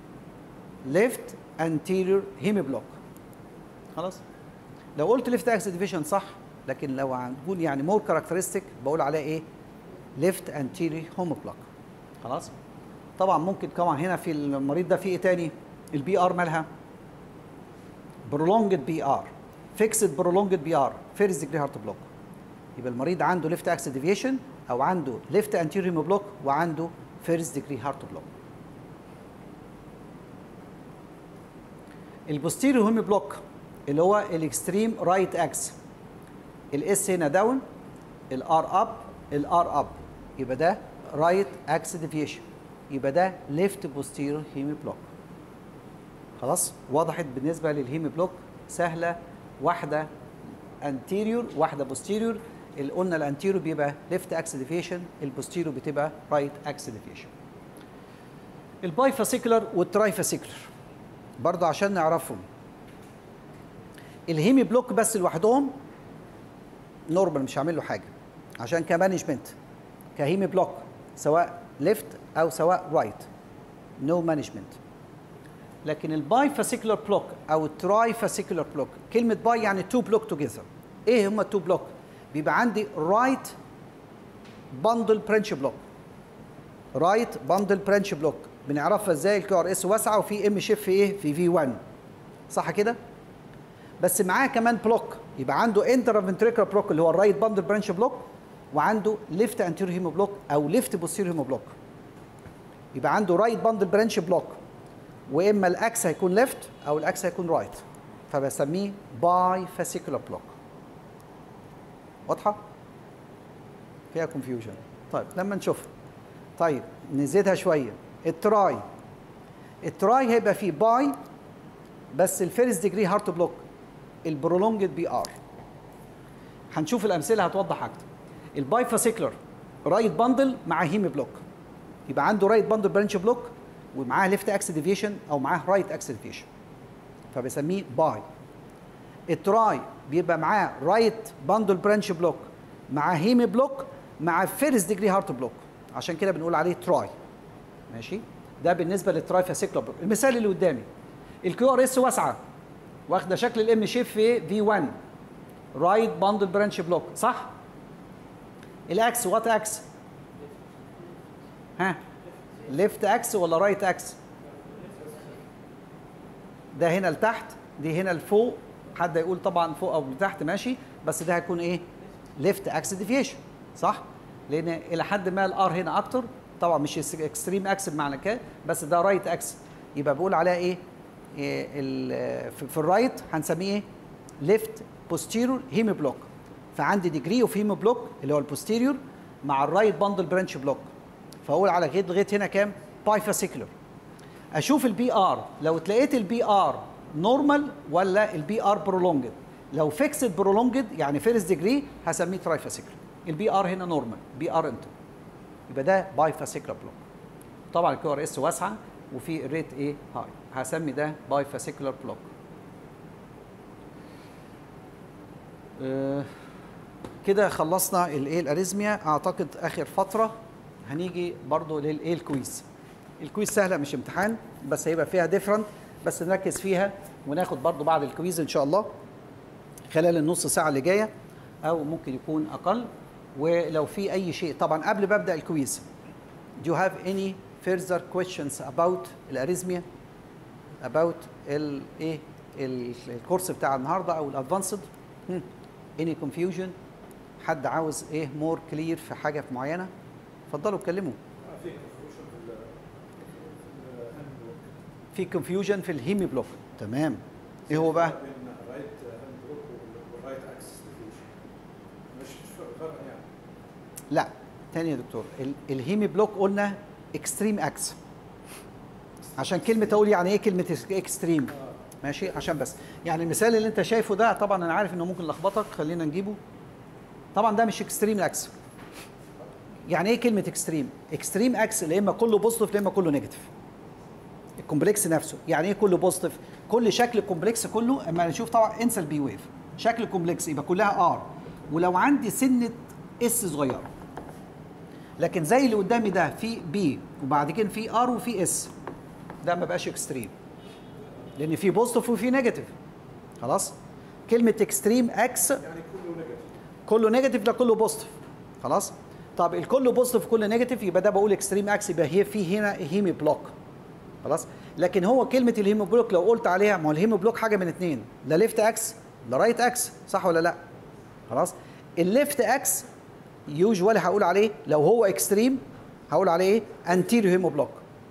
ليفت انتيريور هيمي بلوك خلاص لو قلت ليفت اكس ديفيشن صح لكن لو هنقول يعني مور كاركترستيك بقول عليه ايه ليفت انتيريور هومو بلوك خلاص طبعا ممكن طبعا هنا في المريض ده في ايه تاني البي ار مالها برولونجد بي ار فيكسد برولونجد بي ار فيرست ديجري هارت بلوك يبقى المريض عنده ليفت اكس ديفيشن او عنده ليفت انتيريور هيمو بلوك وعنده فيرست ديجري هارت بلوك البوستيريور هيمو بلوك اللي هو الاكستريم رايت اكس الاس هنا داون الار اب الار اب يبقى ده رايت اكس ديفيشن يبقى ده ليفت بوستيريور هيمي بلوك خلاص وضحت بالنسبه للهيمي بلوك سهله واحده انتيريور واحده بوستيريور اللي قلنا الانتيريور بيبقى ليفت اكس ديفيشن البوستيريور بتبقى رايت اكس ديفيشن الباي فاسيكولار والتراي فاسيكولار برضه عشان نعرفهم الهيمي بلوك بس لوحدهم نورمال مش هعمل له حاجه عشان كمانجمنت كهيمي بلوك سواء ليفت او سواء رايت نو مانجمنت لكن الباي فاسيكولار بلوك او التراي فاسيكولار بلوك كلمه باي يعني تو بلوك توجذر ايه هم التو بلوك بيبقى عندي رايت باندل برانش بلوك رايت باندل برانش بلوك بنعرفها ازاي الكيو ار اس واسعه وفي ام شيف في ايه في في 1 صح كده بس معاه كمان بلوك يبقى عنده انترا فنتريكولار بلوك اللي هو الرايت باندل برانش بلوك وعنده ليفت انتيريور هيمو بلوك او ليفت بوستيريور هيمو بلوك يبقى عنده رايت باندل برانش بلوك واما الاكس هيكون ليفت او الاكس هيكون رايت فبسميه باي فاسيكولار بلوك واضحه فيها كونفيوجن طيب لما نشوف طيب نزيدها شويه التراي التراي هيبقى فيه باي بس الفيرست ديجري هارت بلوك البرولونجد بي ار هنشوف الامثله هتوضح اكتر الباي فاسيكولار رايت باندل مع هيمي بلوك يبقى عنده رايت باندل برانش بلوك ومعاه ليفت اكس ديفيشن او معاه رايت اكس ديفيشن فبسميه باي التراي بيبقى معاه رايت باندل برانش بلوك مع هيمي بلوك مع فيرست ديجري هارت بلوك عشان كده بنقول عليه تراي ماشي ده بالنسبه للتراي فاسيكولار بلوك المثال اللي قدامي الكيو ار اس واسعه واخده شكل الام شيف في في 1 رايت باندل برانش بلوك صح الاكس وات اكس ها ليفت اكس ولا رايت اكس ده هنا لتحت دي هنا لفوق حد يقول طبعا فوق او لتحت ماشي بس ده هيكون ايه ليفت اكس ديفيشن صح لان الى حد ما الار هنا اكتر طبعا مش اكستريم اكس بمعنى كده بس ده رايت اكس يبقى بقول عليها ايه, إيه ال- في, في الرايت هنسميه ايه ليفت بوستيرور هيمي بلوك فعندي ديجري اوف هيمي بلوك اللي هو البوستيريور مع الرايت باندل برانش بلوك فاقول على لغايه لغايه هنا كام باي فاسيكولر اشوف البي ار لو اتلقيت البي ار نورمال ولا البي ار برولونجد لو فيكسد برولونجد يعني فيرست ديجري هسميه تراي فاسيكولر البي ار هنا نورمال بي ار انتر يبقى ده باي فاسيكولر بلوك طبعا الكيو ار اس واسعه وفي الريت ايه هاي هسمي ده باي فاسيكولر بلوك آه، كده خلصنا الايه الاريزميا اعتقد اخر فتره هنيجي برضو للايه الكويز الكويز سهله مش امتحان بس هيبقى فيها ديفرنت بس نركز فيها وناخد برضو بعد الكويز ان شاء الله خلال النص ساعه اللي جايه او ممكن يكون اقل ولو في اي شيء طبعا قبل ما ابدا الكويز do you have any further questions about الاريزميا about ال ايه ال- الكورس بتاع النهارده او الادفانسد any confusion حد عاوز ايه مور كلير في حاجه معينه اتفضلوا اتكلموا في confusion في ال- في الهاند بلوك. في confusion في الهيمي بلوك تمام ايه هو بقى بين رايت هاند بلوك والرايت اكسس ديفيوجن مش مش فرق يعني لا تاني يا دكتور ال- الهيمي بلوك قلنا اكستريم اكس عشان كلمه اقول يعني ايه كلمه اكستريم ماشي عشان بس يعني المثال اللي انت شايفه ده طبعا انا عارف انه ممكن يلخبطك خلينا نجيبه طبعا ده مش اكستريم اكس يعني ايه كلمه اكستريم اكستريم اكس لا اما كله بوزيتيف لا اما كله نيجاتيف الكومبلكس نفسه يعني ايه كله بوزيتيف كل شكل الكومبلكس كله اما نشوف طبعا انسى البي ويف شكل الكومبلكس يبقى كلها ار ولو عندي سنه اس صغيره لكن زي اللي قدامي ده في بي وبعد كده في ار وفي اس ده ما بقاش اكستريم لان في بوزيتيف وفي نيجاتيف خلاص كلمه اكستريم اكس يعني كله نيجاتيف كله نيجاتيف ده كله بوزيتيف خلاص طب الكل بوزيتيف كله نيجاتيف يبقى ده بقول اكستريم اكس يبقى هي في هنا هيمي بلوك خلاص لكن هو كلمه الهيمو بلوك لو قلت عليها ما هو الهيمو بلوك حاجه من اتنين لا ليفت اكس لا رايت اكس صح ولا لا خلاص الليفت اكس يوجوالي هقول عليه لو هو اكستريم هقول عليه ايه انتيريو هيمو بلوك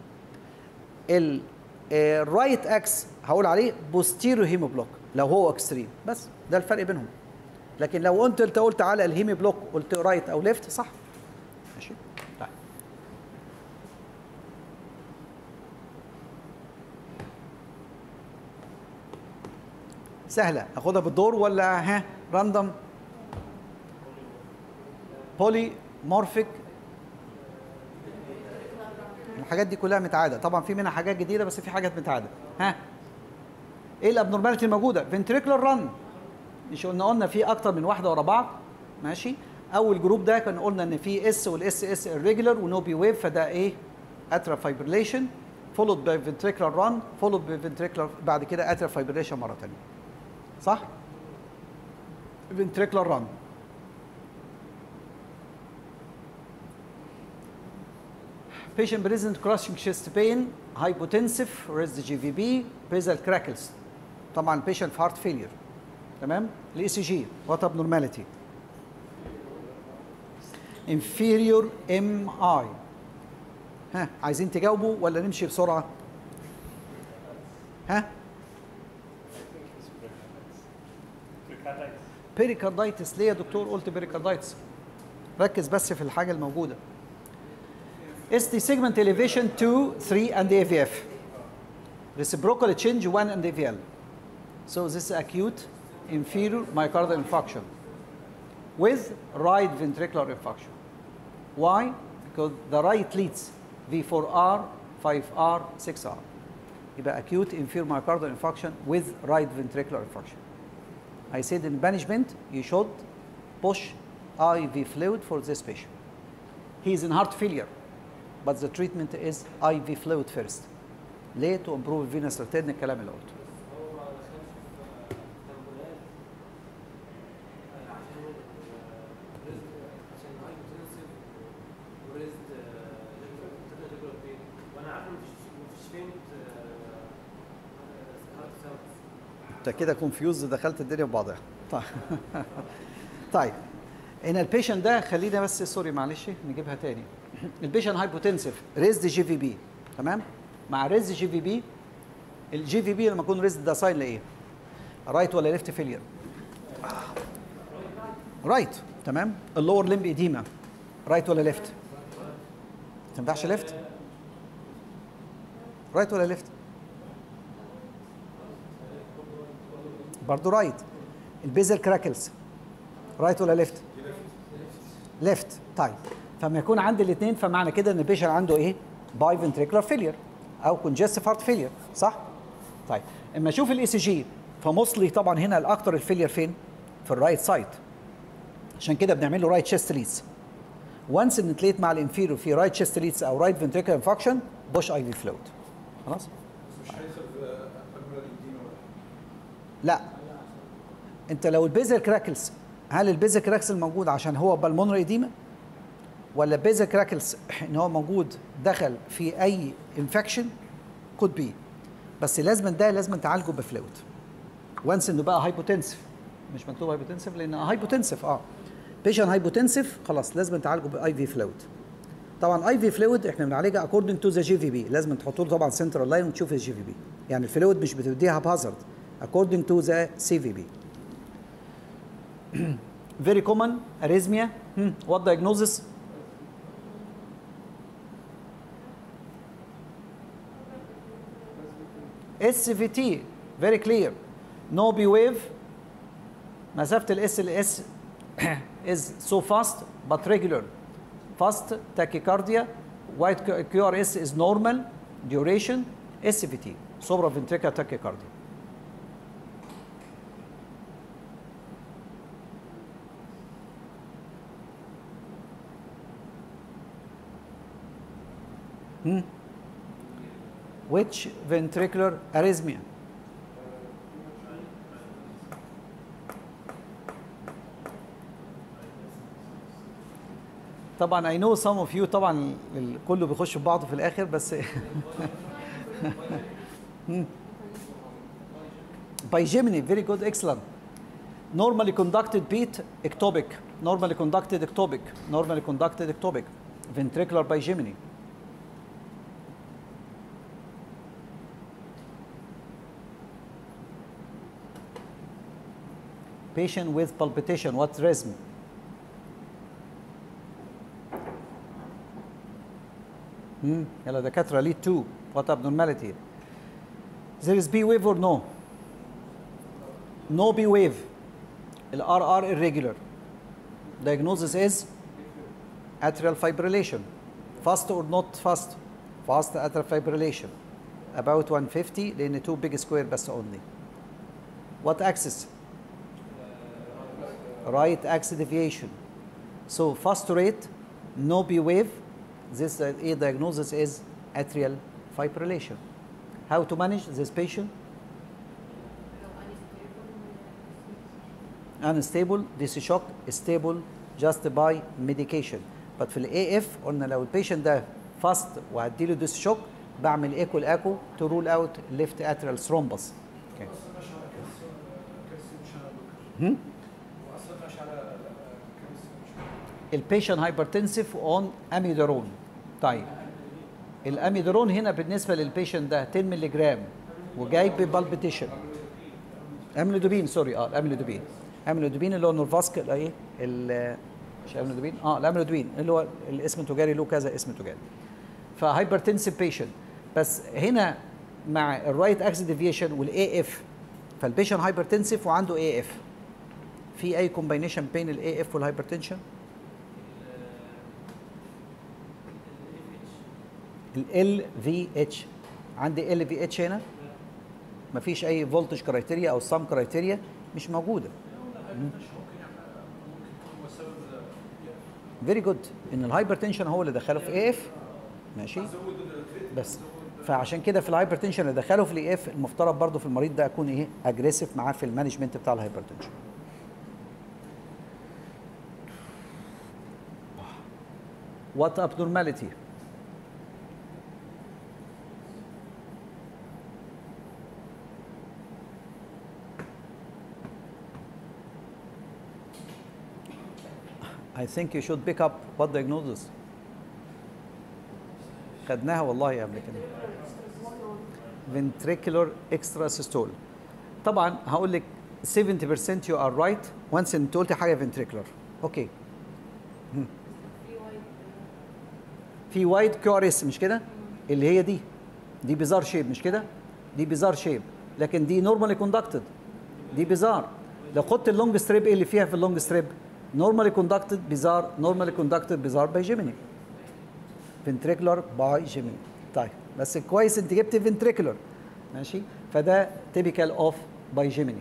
الرايت اكس هقول عليه بوستيريو هيمو بلوك لو هو اكستريم بس ده الفرق بينهم لكن لو انت قلت قلت على الهيمي بلوك قلت رايت او ليفت صح ماشي طيب سهله اخدها بالدور ولا ها راندوم بولي مورفيك الحاجات دي كلها متعاده طبعا في منها حاجات جديده بس في حاجات متعاده ها ايه الابنورماليتي الموجوده فنتريكولار رن مش قلنا قلنا في اكتر من واحده ورا بعض ماشي اول جروب ده كان قلنا ان في اس والاس اس irregular ونو بي ويف فده ايه اترا فايبريليشن فولود باي فنتريكولار ران فولود باي فنتريكولار بعد كده اترا فايبريليشن مره ثانيه صح فنتريكولار ران patient present crushing chest pain hypotensive raised GVB basal crackles طبعا patient في heart failure تمام الاي سي جي وات abnormality inferior ام اي ها عايزين تجاوبوا ولا نمشي بسرعه ها بيريكاردايتس ليه يا دكتور قلت بيريكاردايتس ركز بس في الحاجه الموجوده ST segment elevation 2, 3, and the AVF. Reciprocal change 1 and AVL. So this is acute inferior myocardial infarction with right ventricular infarction. Why? Because the right leads V4R, 5R, 6R. يبقى acute inferior myocardial infarction with right ventricular infarction. I said in management, you should push IV fluid for this patient. He is in heart failure, but the treatment is IV fluid first. ليه؟ to improve venous return الكلام اللي قلته. هو ما دخلش في تنبؤات عشان ريزد عشان هايبوتنسيف وريزد ريجولار بين وانا عارف ان مفيش مفيش فينت هارت انت كده كونفيوز دخلت الدنيا في بعضها طيب طيب هنا البيشنت ده خلينا بس سوري معلش نجيبها تاني البيشنت هايبوتنسيف ريزد جي في بي تمام مع ريزد جي في بي الجي في بي لما يكون ريزد ده ساين لايه؟ رايت ولا ليفت فيلير؟ رايت تمام اللور لمب ايديما رايت ولا ليفت؟ ما تنفعش ليفت؟ رايت ولا ليفت؟ برضه رايت البيزل كراكلز رايت ولا ليفت؟ ليفت طيب فما يكون عندي الاثنين فمعنى كده ان البيشنت عنده ايه؟ باي فنتريكولار فيلير او كونجستيف هارت فيلير صح؟ طيب اما اشوف الاي سي جي فموصلي طبعا هنا الاكتر الفيلير فين؟ في الرايت سايد عشان كده بنعمل له رايت تشيست ليدز وانس ان تليت مع الانفيرو في رايت تشيست ليدز او رايت فنتريكولار انفكشن بوش اي في فلويد خلاص؟ مش هيدخل في بالمونري ايديما ولا لا انت لو البيزل كراكلز هل البيزل كراكلز موجود عشان هو بالمونري ايديما ولا بيزل كراكلز ان هو موجود دخل في اي انفكشن كود بي بس لازم ده لازم تعالجه بفلويد وانس انه بقى هايبوتنسف مش مكتوب هايبوتنسف لان هايبوتنسف اه بيشن هايبوتنسف خلاص لازم تعالجه باي في فلويد طبعا اي في فلويد احنا بنعالجها اكوردنج تو ذا جي في بي لازم تحط له طبعا سنترال لاين وتشوف الجي في بي يعني الفلويد مش بتديها بهازارد according to the CVB. Very common arrhythmia. Hmm. What diagnosis? SVT very clear. No B wave. مسافة ال SLS is so fast but regular. Fast tachycardia. White QRS is normal duration. SVT supraventricular tachycardia. Hmm? Which ventricular arrhythmia? طبعا I know some of you طبعا ال- كله بيخش في بعضه في الاخر بس Hmm. by Gemini very good excellent normally conducted beat ectopic normally conducted ectopic normally conducted ectopic ventricular by Gemini patient with palpitation what rhythm Hmm. يلا دكاترة lead two what abnormality there is B wave or no no B wave ال RR irregular diagnosis is atrial fibrillation fast or not fast fast atrial fibrillation about 150 لأن two big square بس only what axis right axis deviation. So fast rate, no B wave. This uh, A diagnosis is atrial fibrillation. How to manage this patient? Unstable, this shock stable just by medication. But في ال AF قلنا لو البيشنت ده فاست وهديله ديس شوك بعمل ايكو الاكو to rule out left atrial thrombus. Okay. اصلا مش على كرسي كرسي مش على بكر Hmm? واصلا مش على كرسي مش البيشنت هايبرتنسيف اون اميدرون طيب الاميدرون هنا بالنسبه للبيشنت ده 10 مللي جرام وجاي ببالبيتيشن اميلودوبين سوري اه الاميلودوبين اميلودوبين اللي هو نورفاسك ايه ال- مش اميلودوبين اه الاميلودوبين اللي هو الاسم التجاري له كذا اسم تجاري فهايبرتنسيف بيشنت بس هنا مع الرايت اكس ديفيشن والاي اف فالبيشنت هايبرتنسيف وعنده اي اف في اي كومباينيشن بين الاي اف والهايبرتنشن ال في اتش عندي ال في اتش هنا مفيش اي فولتج كرايتيريا او سام كرايتيريا مش موجوده فيري جود ان الهايبرتنشن هو اللي دخله في اي اف ماشي بس فعشان كده في الهايبرتنشن اللي دخله في الاي اف المفترض برضه في المريض ده اكون ايه اجريسيف معاه في المانجمنت بتاع الهايبرتنشن What abnormality? I think you should pick up what diagnosis خدناها والله قبل كده ventricular extrasystole طبعا هقول لك 70% you are right once انت قلت حاجه ventricular اوكي في وايد كيو ار اس مش كده اللي هي دي دي بيزار شيب مش كده دي بيزار شيب لكن دي نورمالي كوندكتد دي بيزار لو خدت اللونج ستريب ايه اللي فيها في اللونج ستريب نورمالي كوندكتد بيزار نورمالي كوندكتد بيزار باي جيميني فنتريكولار باي جيميني طيب بس كويس انت جبت فنتريكولار ماشي فده تيبيكال اوف باي جيميني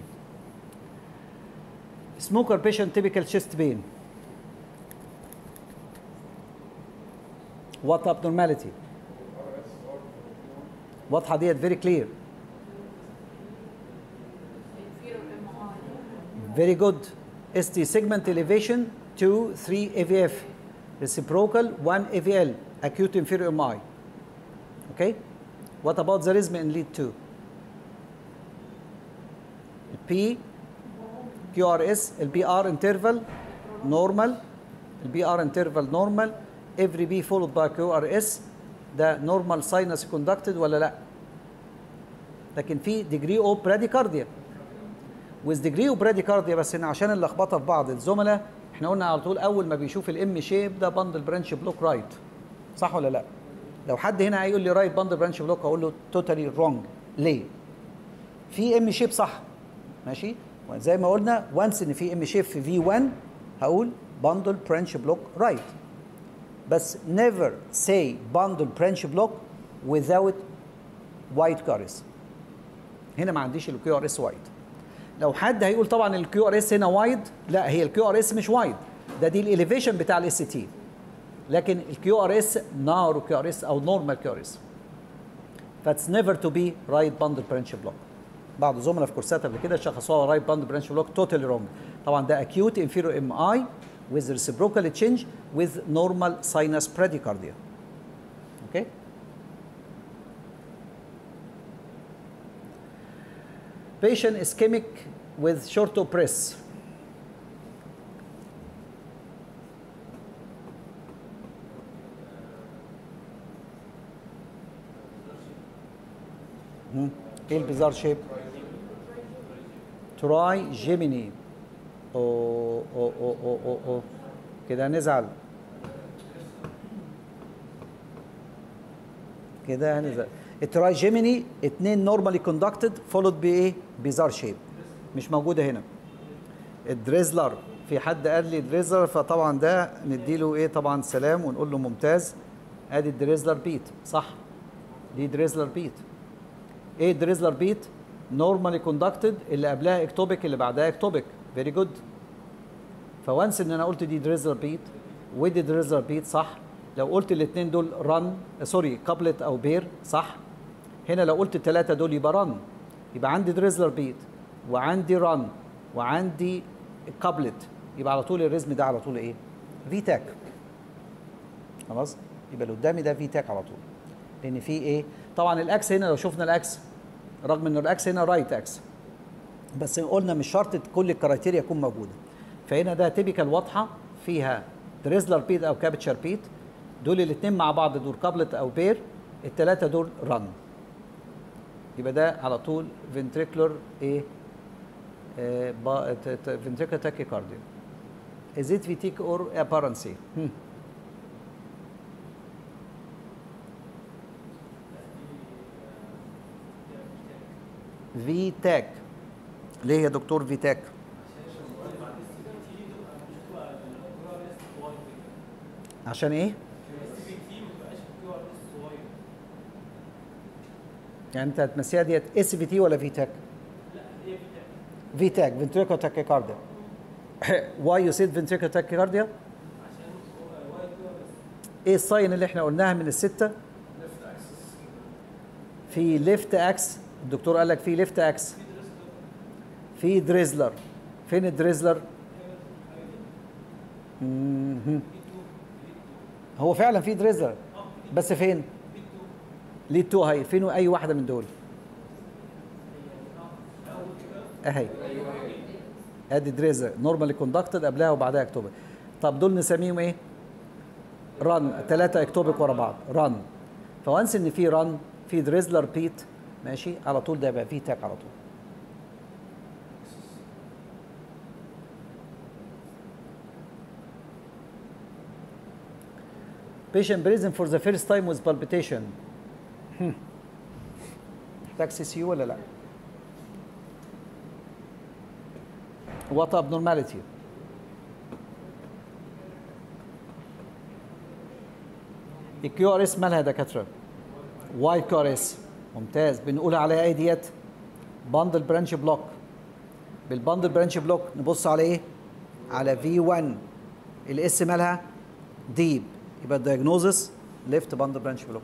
سموكر بيشنت تيبيكال chest بين what abnormality واضحه ديت very clear very good ST segment elevation 2 3 AVF reciprocal 1 AVL acute inferior MI okay what about the rhythm in lead 2 P QRS الBR interval normal الBR interval normal every B followed by QRS ده normal sinus conducted ولا لا لكن في degree of bradycardia with degree of bradycardia بس هنا عشان اللخبطه في بعض الزملاء احنا قلنا على طول اول ما بيشوف الام شيب ده باندل برانش بلوك رايت صح ولا لا لو حد هنا هيقول لي رايت باندل برانش بلوك اقول له توتالي رونج ليه في ام شيب صح ماشي زي ما قلنا وانس ان في ام شيب في في 1 هقول باندل برانش بلوك رايت بس never say bundle branch block without white كارس هنا ما عنديش الكيو ار اس وايد لو حد هيقول طبعا الكيو ار اس هنا وايد لا هي الكيو ار اس مش وايد ده دي الاليفيشن بتاع الاس تي لكن الكيو ار اس نارو كيو ار اس او نورمال كيو ار اس فاتس نيفر تو بي رايت باندل برانش بلوك بعض الزملاء في كورسات قبل كده شخصوها رايت باندل برانش بلوك توتالي رونج طبعا ده acute inferior MI with reciprocal change with normal sinus bradycardia. Okay? Patient ischemic with short press. مم. ايه البيزار شيب؟ تراي جيميني او او او او او, أو. كده هنزعل كده هنزعل التراي جيميني اتنين نورمالي كوندكتد فولود بايه؟ بيزار شيب مش موجوده هنا الدريزلر في حد قال لي دريزلر فطبعا ده نديله ايه طبعا سلام ونقول له ممتاز ادي الدريزلر بيت صح دي دريزلر بيت ايه الدريزلر بيت نورمالي كوندكتد اللي قبلها اكتوبيك اللي بعدها اكتوبيك فيري جود فوانس ان انا قلت دي دريزلر بيت ودي دريزلر بيت صح لو قلت الاثنين دول رن سوري كابلت او بير صح هنا لو قلت الثلاثه دول يبقى رن يبقى عندي دريزلر بيت وعندي رن وعندي كابلت يبقى على طول الريزم ده على طول ايه في تاك خلاص يبقى اللي قدامي ده في تاك على طول لان في ايه طبعا الاكس هنا لو شفنا الاكس رغم ان الاكس هنا رايت اكس بس قلنا مش شرط كل الكرايتيريا تكون موجوده فهنا ده تيبيكال واضحه فيها دريزلر بيت او كابتشر بيت دول الاثنين مع بعض دول كابلت او بير الثلاثه دول رن يبقى ده على طول فنتريكولر ايه فنتريكولر تاكيكارديا Is it VTIC or apparency? Hmm. في تاك ليه يا دكتور في تاك عشان ايه يعني انت هتمسيها ديت اس في تي ولا في تاك في تاك فنتريكو تاكيكارديا واي يو سيد فنتريكو تاكيكارديا ايه الساين اللي احنا قلناها من السته في ليفت اكس الدكتور قال لك في ليفت اكس في دريزلر فين الدريزلر مهم. هو فعلا في دريزلر بس فين ليد تو هاي فين اي واحده من دول اهي ادي دريزلر نورمالي كوندكتد قبلها وبعدها اكتوبر طب دول نسميهم ايه رن ثلاثة اكتوبك ورا بعض رن فوانس ان في رن في دريزلر بيت ماشي على طول ده يبقى فيه تاك على طول patient present for the first time with palpitation Hmm. محتاج سي سي يو ولا لا what abnormality الكيو ار اس مالها يا دكاتره واي كيو ار اس ممتاز بنقول عليها ايه ديت باندل برانش بلوك بالباندل برانش بلوك نبص على ايه على في 1 الاس مالها ديب يبقى الدايجنوزس ليفت باندل برانش بلوك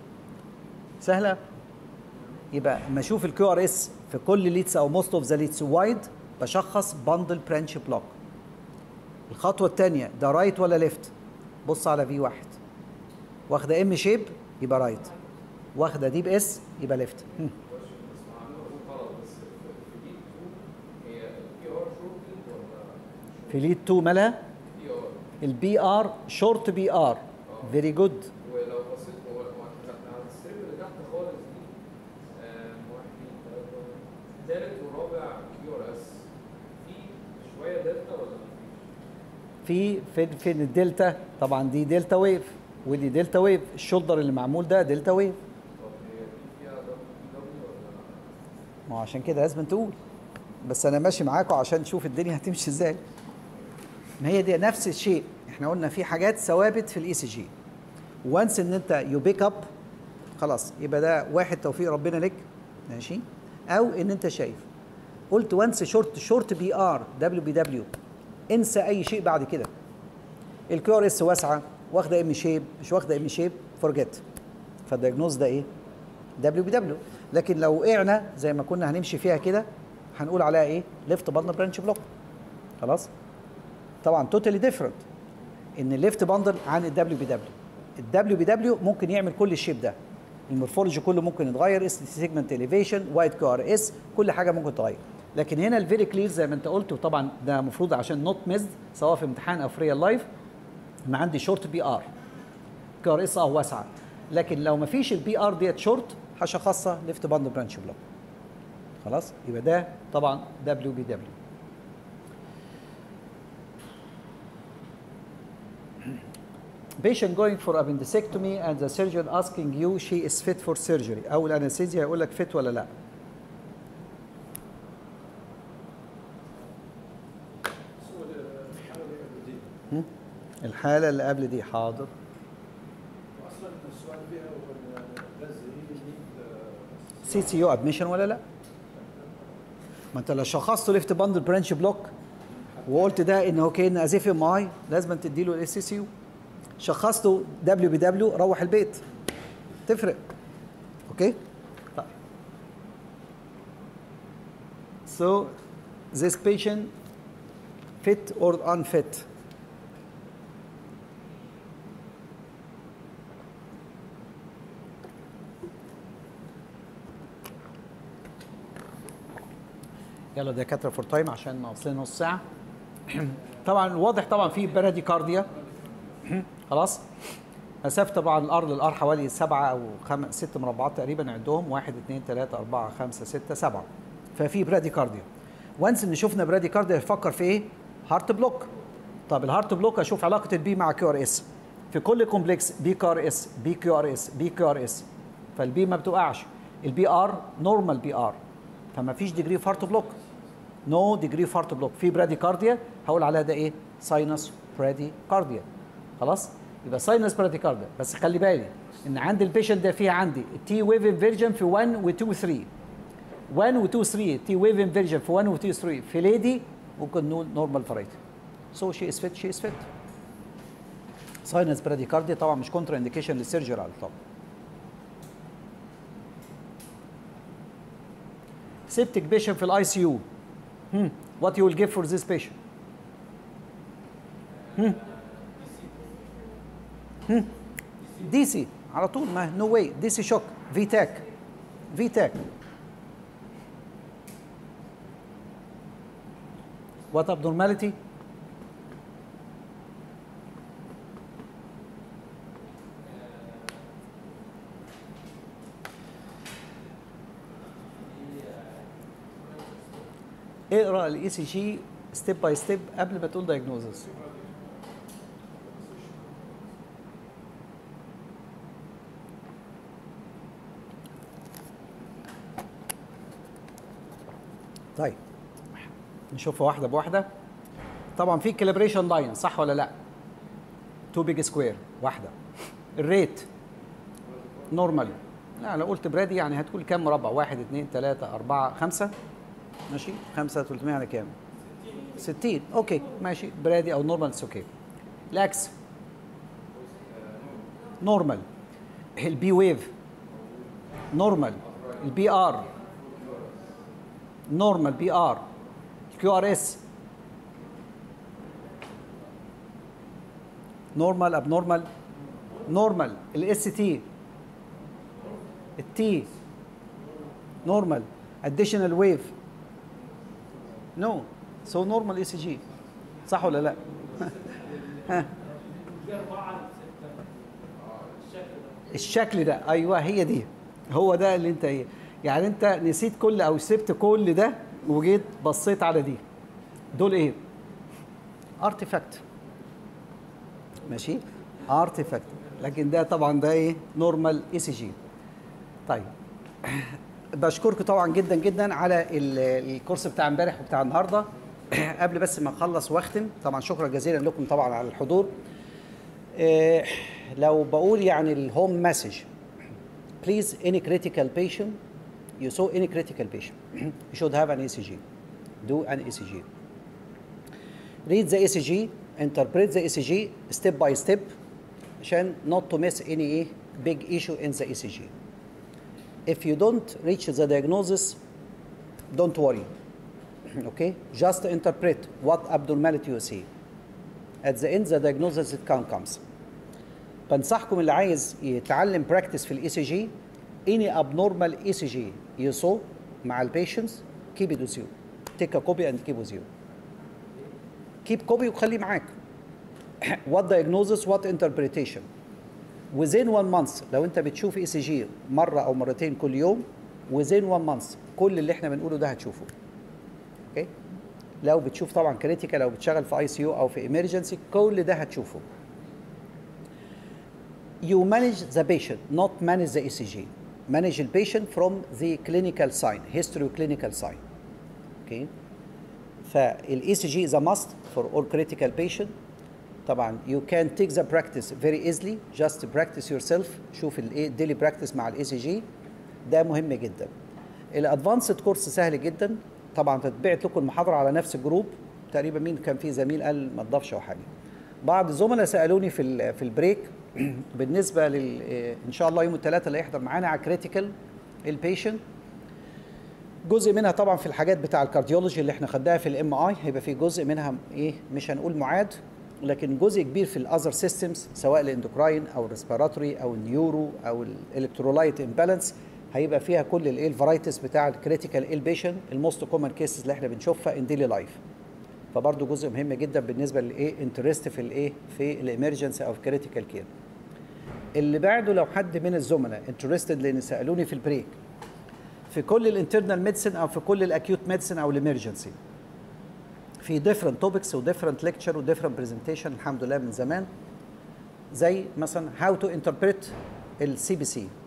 سهله يبقى اما اشوف الكيو ار اس في كل ليدز او موست اوف ذا ليدز وايد بشخص باندل برانش بلوك الخطوه الثانيه ده رايت ولا ليفت بص على في واحد واخده ام شيب يبقى رايت واخده ديب اس يبقى ليفت هم. بس معلومه بقول غلط بس في دي 2 هي البي ار شورتد ولا في ليد 2 مالها بي ار البي ار شورت بي ار فيري جود ولو بصيت هو على الستريب اللي تحت خالص دي آم، واحد اثنين ثلاثة تالت ورابع كيو ار اس في شوية دلتا ولا مفيش؟ في فين فين الدلتا طبعا دي دلتا ويف ودي دلتا ويف الشولدر اللي معمول ده دلتا ويف طب هي دي فيها دبليو دبليو ولا ما هو عشان كده لازم تقول بس انا ماشي معاكم عشان نشوف الدنيا هتمشي ازاي ما هي دي نفس الشيء احنا قلنا في حاجات ثوابت في الاي سي جي وانس ان انت يو بيك اب خلاص يبقى ده واحد توفيق ربنا لك ماشي او ان انت شايف قلت وانس شورت شورت بي ار دبليو بي دبليو انسى اي شيء بعد كده الكيو ار اس واسعه واخده ام شيب مش واخده ام شيب فورجيت فالدياجنوز ده ايه دبليو بي دبليو لكن لو وقعنا زي ما كنا هنمشي فيها كده هنقول عليها ايه ليفت باندل برانش بلوك خلاص طبعا توتالي ديفرنت ان الليفت باندل عن الدبليو بي دبليو الدبليو بي دبليو ممكن يعمل كل الشيب ده المورفولوجي كله ممكن يتغير اس سيجمنت اليفيشن وايت كيو ار اس كل حاجه ممكن تتغير لكن هنا الفيري كلير زي ما انت قلت وطبعا ده المفروض عشان نوت ميزد سواء في امتحان او في ريال لايف ما عندي شورت بي ار كيو ار اس اه واسعه لكن لو ما فيش البي ار ديت شورت هشخصها ليفت باند برانش بلوك خلاص يبقى ده طبعا دبليو بي دبليو patient going for appendectomy and the surgeon asking you she is fit for surgery او الانستيزيا هيقول لك fit ولا لا سوى الحالة اللي قبل دي الحاله اللي قبل دي حاضر واصلا السؤال فيها هو الغاز هي سي سي يو ادميشن ولا لا ما انت لو شخصته ليفت باندل برانش بلوك وقلت ده ان هو كان ازيف ام اي لازم تديله الاس سي سي يو شخصته دبليو بي دبليو روح البيت تفرق اوكي طيب so this patient fit or unfit يلا دكاتره فور تايم عشان ناقصين نص ساعه طبعا واضح طبعا في برادي كارديا خلاص مسافه طبعا الارض للار حوالي سبعة او خم... ست مربعات تقريبا عندهم واحد اثنين ثلاثة أربعة خمسة ستة سبعة ففي برادي كارديا وانس ان شفنا برادي كارديا نفكر في ايه؟ هارت بلوك طب الهارت بلوك اشوف علاقه البي مع كيو ار اس في كل كومبلكس بي كيو ار اس بي كيو ار اس بي كيو ار اس فالبي ما بتوقعش البي ار نورمال بي ار فما فيش ديجري في هارت بلوك نو ديجري في هارت بلوك في برادي كارديا هقول عليها ده ايه؟ ساينس برادي كارديا خلاص يبقى ساينس برادي كارديا بس خلي بالي ان عند البيشنت ده فيها عندي التي ويف انفيرجن في 1 و 2 و 3 1 و 2 3 تي ويف انفيرجن في 1 و 2 3 في ليدي ممكن نقول نورمال فرايتي سو شي از فيت شي از فيت ساينس برادي كارديا طبعا مش كونترا انديكيشن للسيرجري على الطب سيبتك بيشنت في الاي سي يو وات يو ويل جيف فور ذيس بيشنت دي سي على طول ما نو واي دي سي شوك في تاك في تاك وات abnormality اقرا الاي سي جي ستيب باي ستيب قبل ما تقول دايجنوزس طيب نشوفها واحده بواحده طبعا في كاليبريشن لاين صح ولا لا تو بيج سكوير واحده الريت نورمال لا لو قلت برادي يعني هتقول كام مربع واحد اثنين ثلاثة أربعة خمسة ماشي خمسة 300 يعني كام 60 اوكي ماشي برادي او نورمال اتس اوكي الاكس نورمال البي ويف نورمال البي ار نورمال بي ار الكيو ار اس نورمال اب نورمال نورمال الاس تي التي نورمال اديشنال ويف نو سو نورمال اي سي جي صح ولا لا؟ ها في أربعة ستة الشكل ده الشكل ده ايوه هي دي هو ده اللي انت ايه يعني انت نسيت كل او سبت كل ده وجيت بصيت على دي دول ايه ارتيفاكت ماشي ارتيفاكت لكن ده طبعا ده ايه نورمال اي سي جي طيب بشكركم طبعا جدا جدا على ال- الكورس بتاع امبارح وبتاع النهارده قبل بس ما اخلص واختم طبعا شكرا جزيلا لكم طبعا على الحضور آه، لو بقول يعني الهوم مسج please any critical patient you saw any critical patient you should have an ECG do an ECG read the ECG interpret the ECG step by step عشان not to miss any إيه big issue in the ECG if you don't reach the diagnosis don't worry okay just interpret what abnormality you see at the end the diagnosis it can comes بنصحكم اللي عايز يتعلم براكتس في الاي سي جي any abnormal ECG you saw مع البيشنتس keep it with you take a copy and keep with you keep copy وخليه معاك what diagnosis what interpretation within one month لو انت بتشوف اي سي جي مره او مرتين كل يوم within one month كل اللي احنا بنقوله ده هتشوفه اوكي لو بتشوف طبعا كريتيكال او بتشتغل في اي سي يو او في ايمرجنسي كل ده هتشوفه you manage the patient not manage the ECG manage the patient from the clinical sign history clinical sign okay فالاي سي جي is a must for all critical patient طبعا you can take the practice very easily just practice yourself شوف الايه daily practice مع الاي سي جي ده مهم جدا الادفانسد كورس سهل جدا طبعا تتبعت لكم المحاضره على نفس الجروب تقريبا مين كان في زميل قال ما تضافش او حاجه بعض الزملاء سالوني في ال في البريك بالنسبه لل ان شاء الله يوم الثلاثاء اللي هيحضر معانا على كريتيكال البيشنت جزء منها طبعا في الحاجات بتاع الكارديولوجي اللي احنا خدناها في الام اي هيبقى في جزء منها ايه مش هنقول معاد لكن جزء كبير في الاذر سيستمز سواء الاندوكراين او الريسبيراتوري او النيورو او الالكترولايت امبالانس هيبقى فيها كل الايه الفرايتيز بتاع الكريتيكال البيشن الموست كومن كيسز اللي احنا بنشوفها ان ديلي لايف فبرضه جزء مهم جدا بالنسبه للايه انترست في الايه في الامرجنسي او في كريتيكال كير اللي بعده لو حد من الزملاء انترستد لان سالوني في البريك في كل الانترنال ميديسن او في كل الاكيوت ميديسن او الامرجنسي في ديفرنت توبكس وديفرنت ليكتشر وديفرنت برزنتيشن الحمد لله من زمان زي مثلا هاو تو انتربريت السي بي سي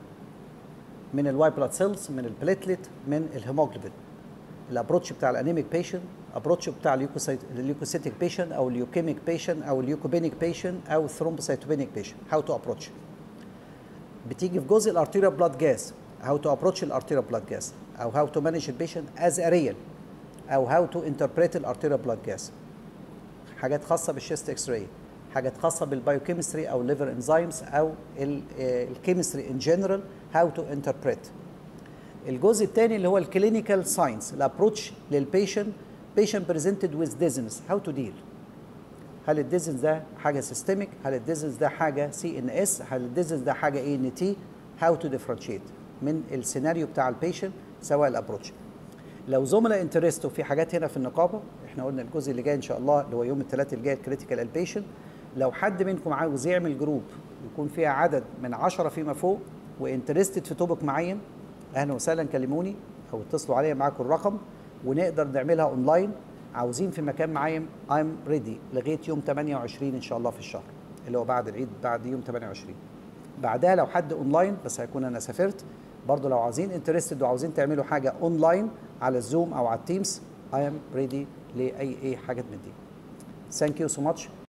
من الواي بلاد سيلز من البليتلت من الهيموجلوبين الابروتش بتاع الانيميك بيشنت ابروتش بتاع اليوكوسيتيك بيشنت او اليوكيميك بيشنت او اليوكوبينيك بيشنت او الثرومبوسيتوبينيك بيشنت هاو تو ابروتش بتيجي في جزء الارتيريا بلاد جاز هاو تو ابروتش الارتيريا بلاد جاز او هاو تو مانج البيشنت از اريال او هاو تو انتربريت الارتيريا بلاد جاز حاجات خاصه بالشيست اكس راي حاجات خاصه بالبايوكيمستري او الليفر انزيمز او الكيمستري ان جنرال هاو تو انتربريت الجزء الثاني اللي هو الكلينيكال ساينس الابروتش للبيشنت بيشنت بريزنتد ويز ديزنس هاو تو ديل هل الديزنس ده حاجه سيستميك هل الديزنس ده حاجه سي ان اس هل الديزنس ده حاجه اي ان تي هاو تو ديفرنشيت من السيناريو بتاع البيشنت سواء الابروتش لو زملاء انترستوا في حاجات هنا في النقابه احنا قلنا الجزء اللي جاي ان شاء الله اللي هو يوم الثلاثاء الجاي الكريتيكال البيشنت لو حد منكم عاوز يعمل جروب يكون فيها عدد من 10 فيما فوق وانترستد في توبك معين اهلا وسهلا كلموني او اتصلوا عليا معاكم الرقم ونقدر نعملها اونلاين عاوزين في مكان معين ايم ريدي لغايه يوم 28 ان شاء الله في الشهر اللي هو بعد العيد بعد يوم 28 بعدها لو حد اونلاين بس هيكون انا سافرت برضو لو عاوزين انترستد وعاوزين تعملوا حاجه اونلاين على الزوم او على التيمز اي ام ريدي لاي اي حاجه من دي ثانك يو سو ماتش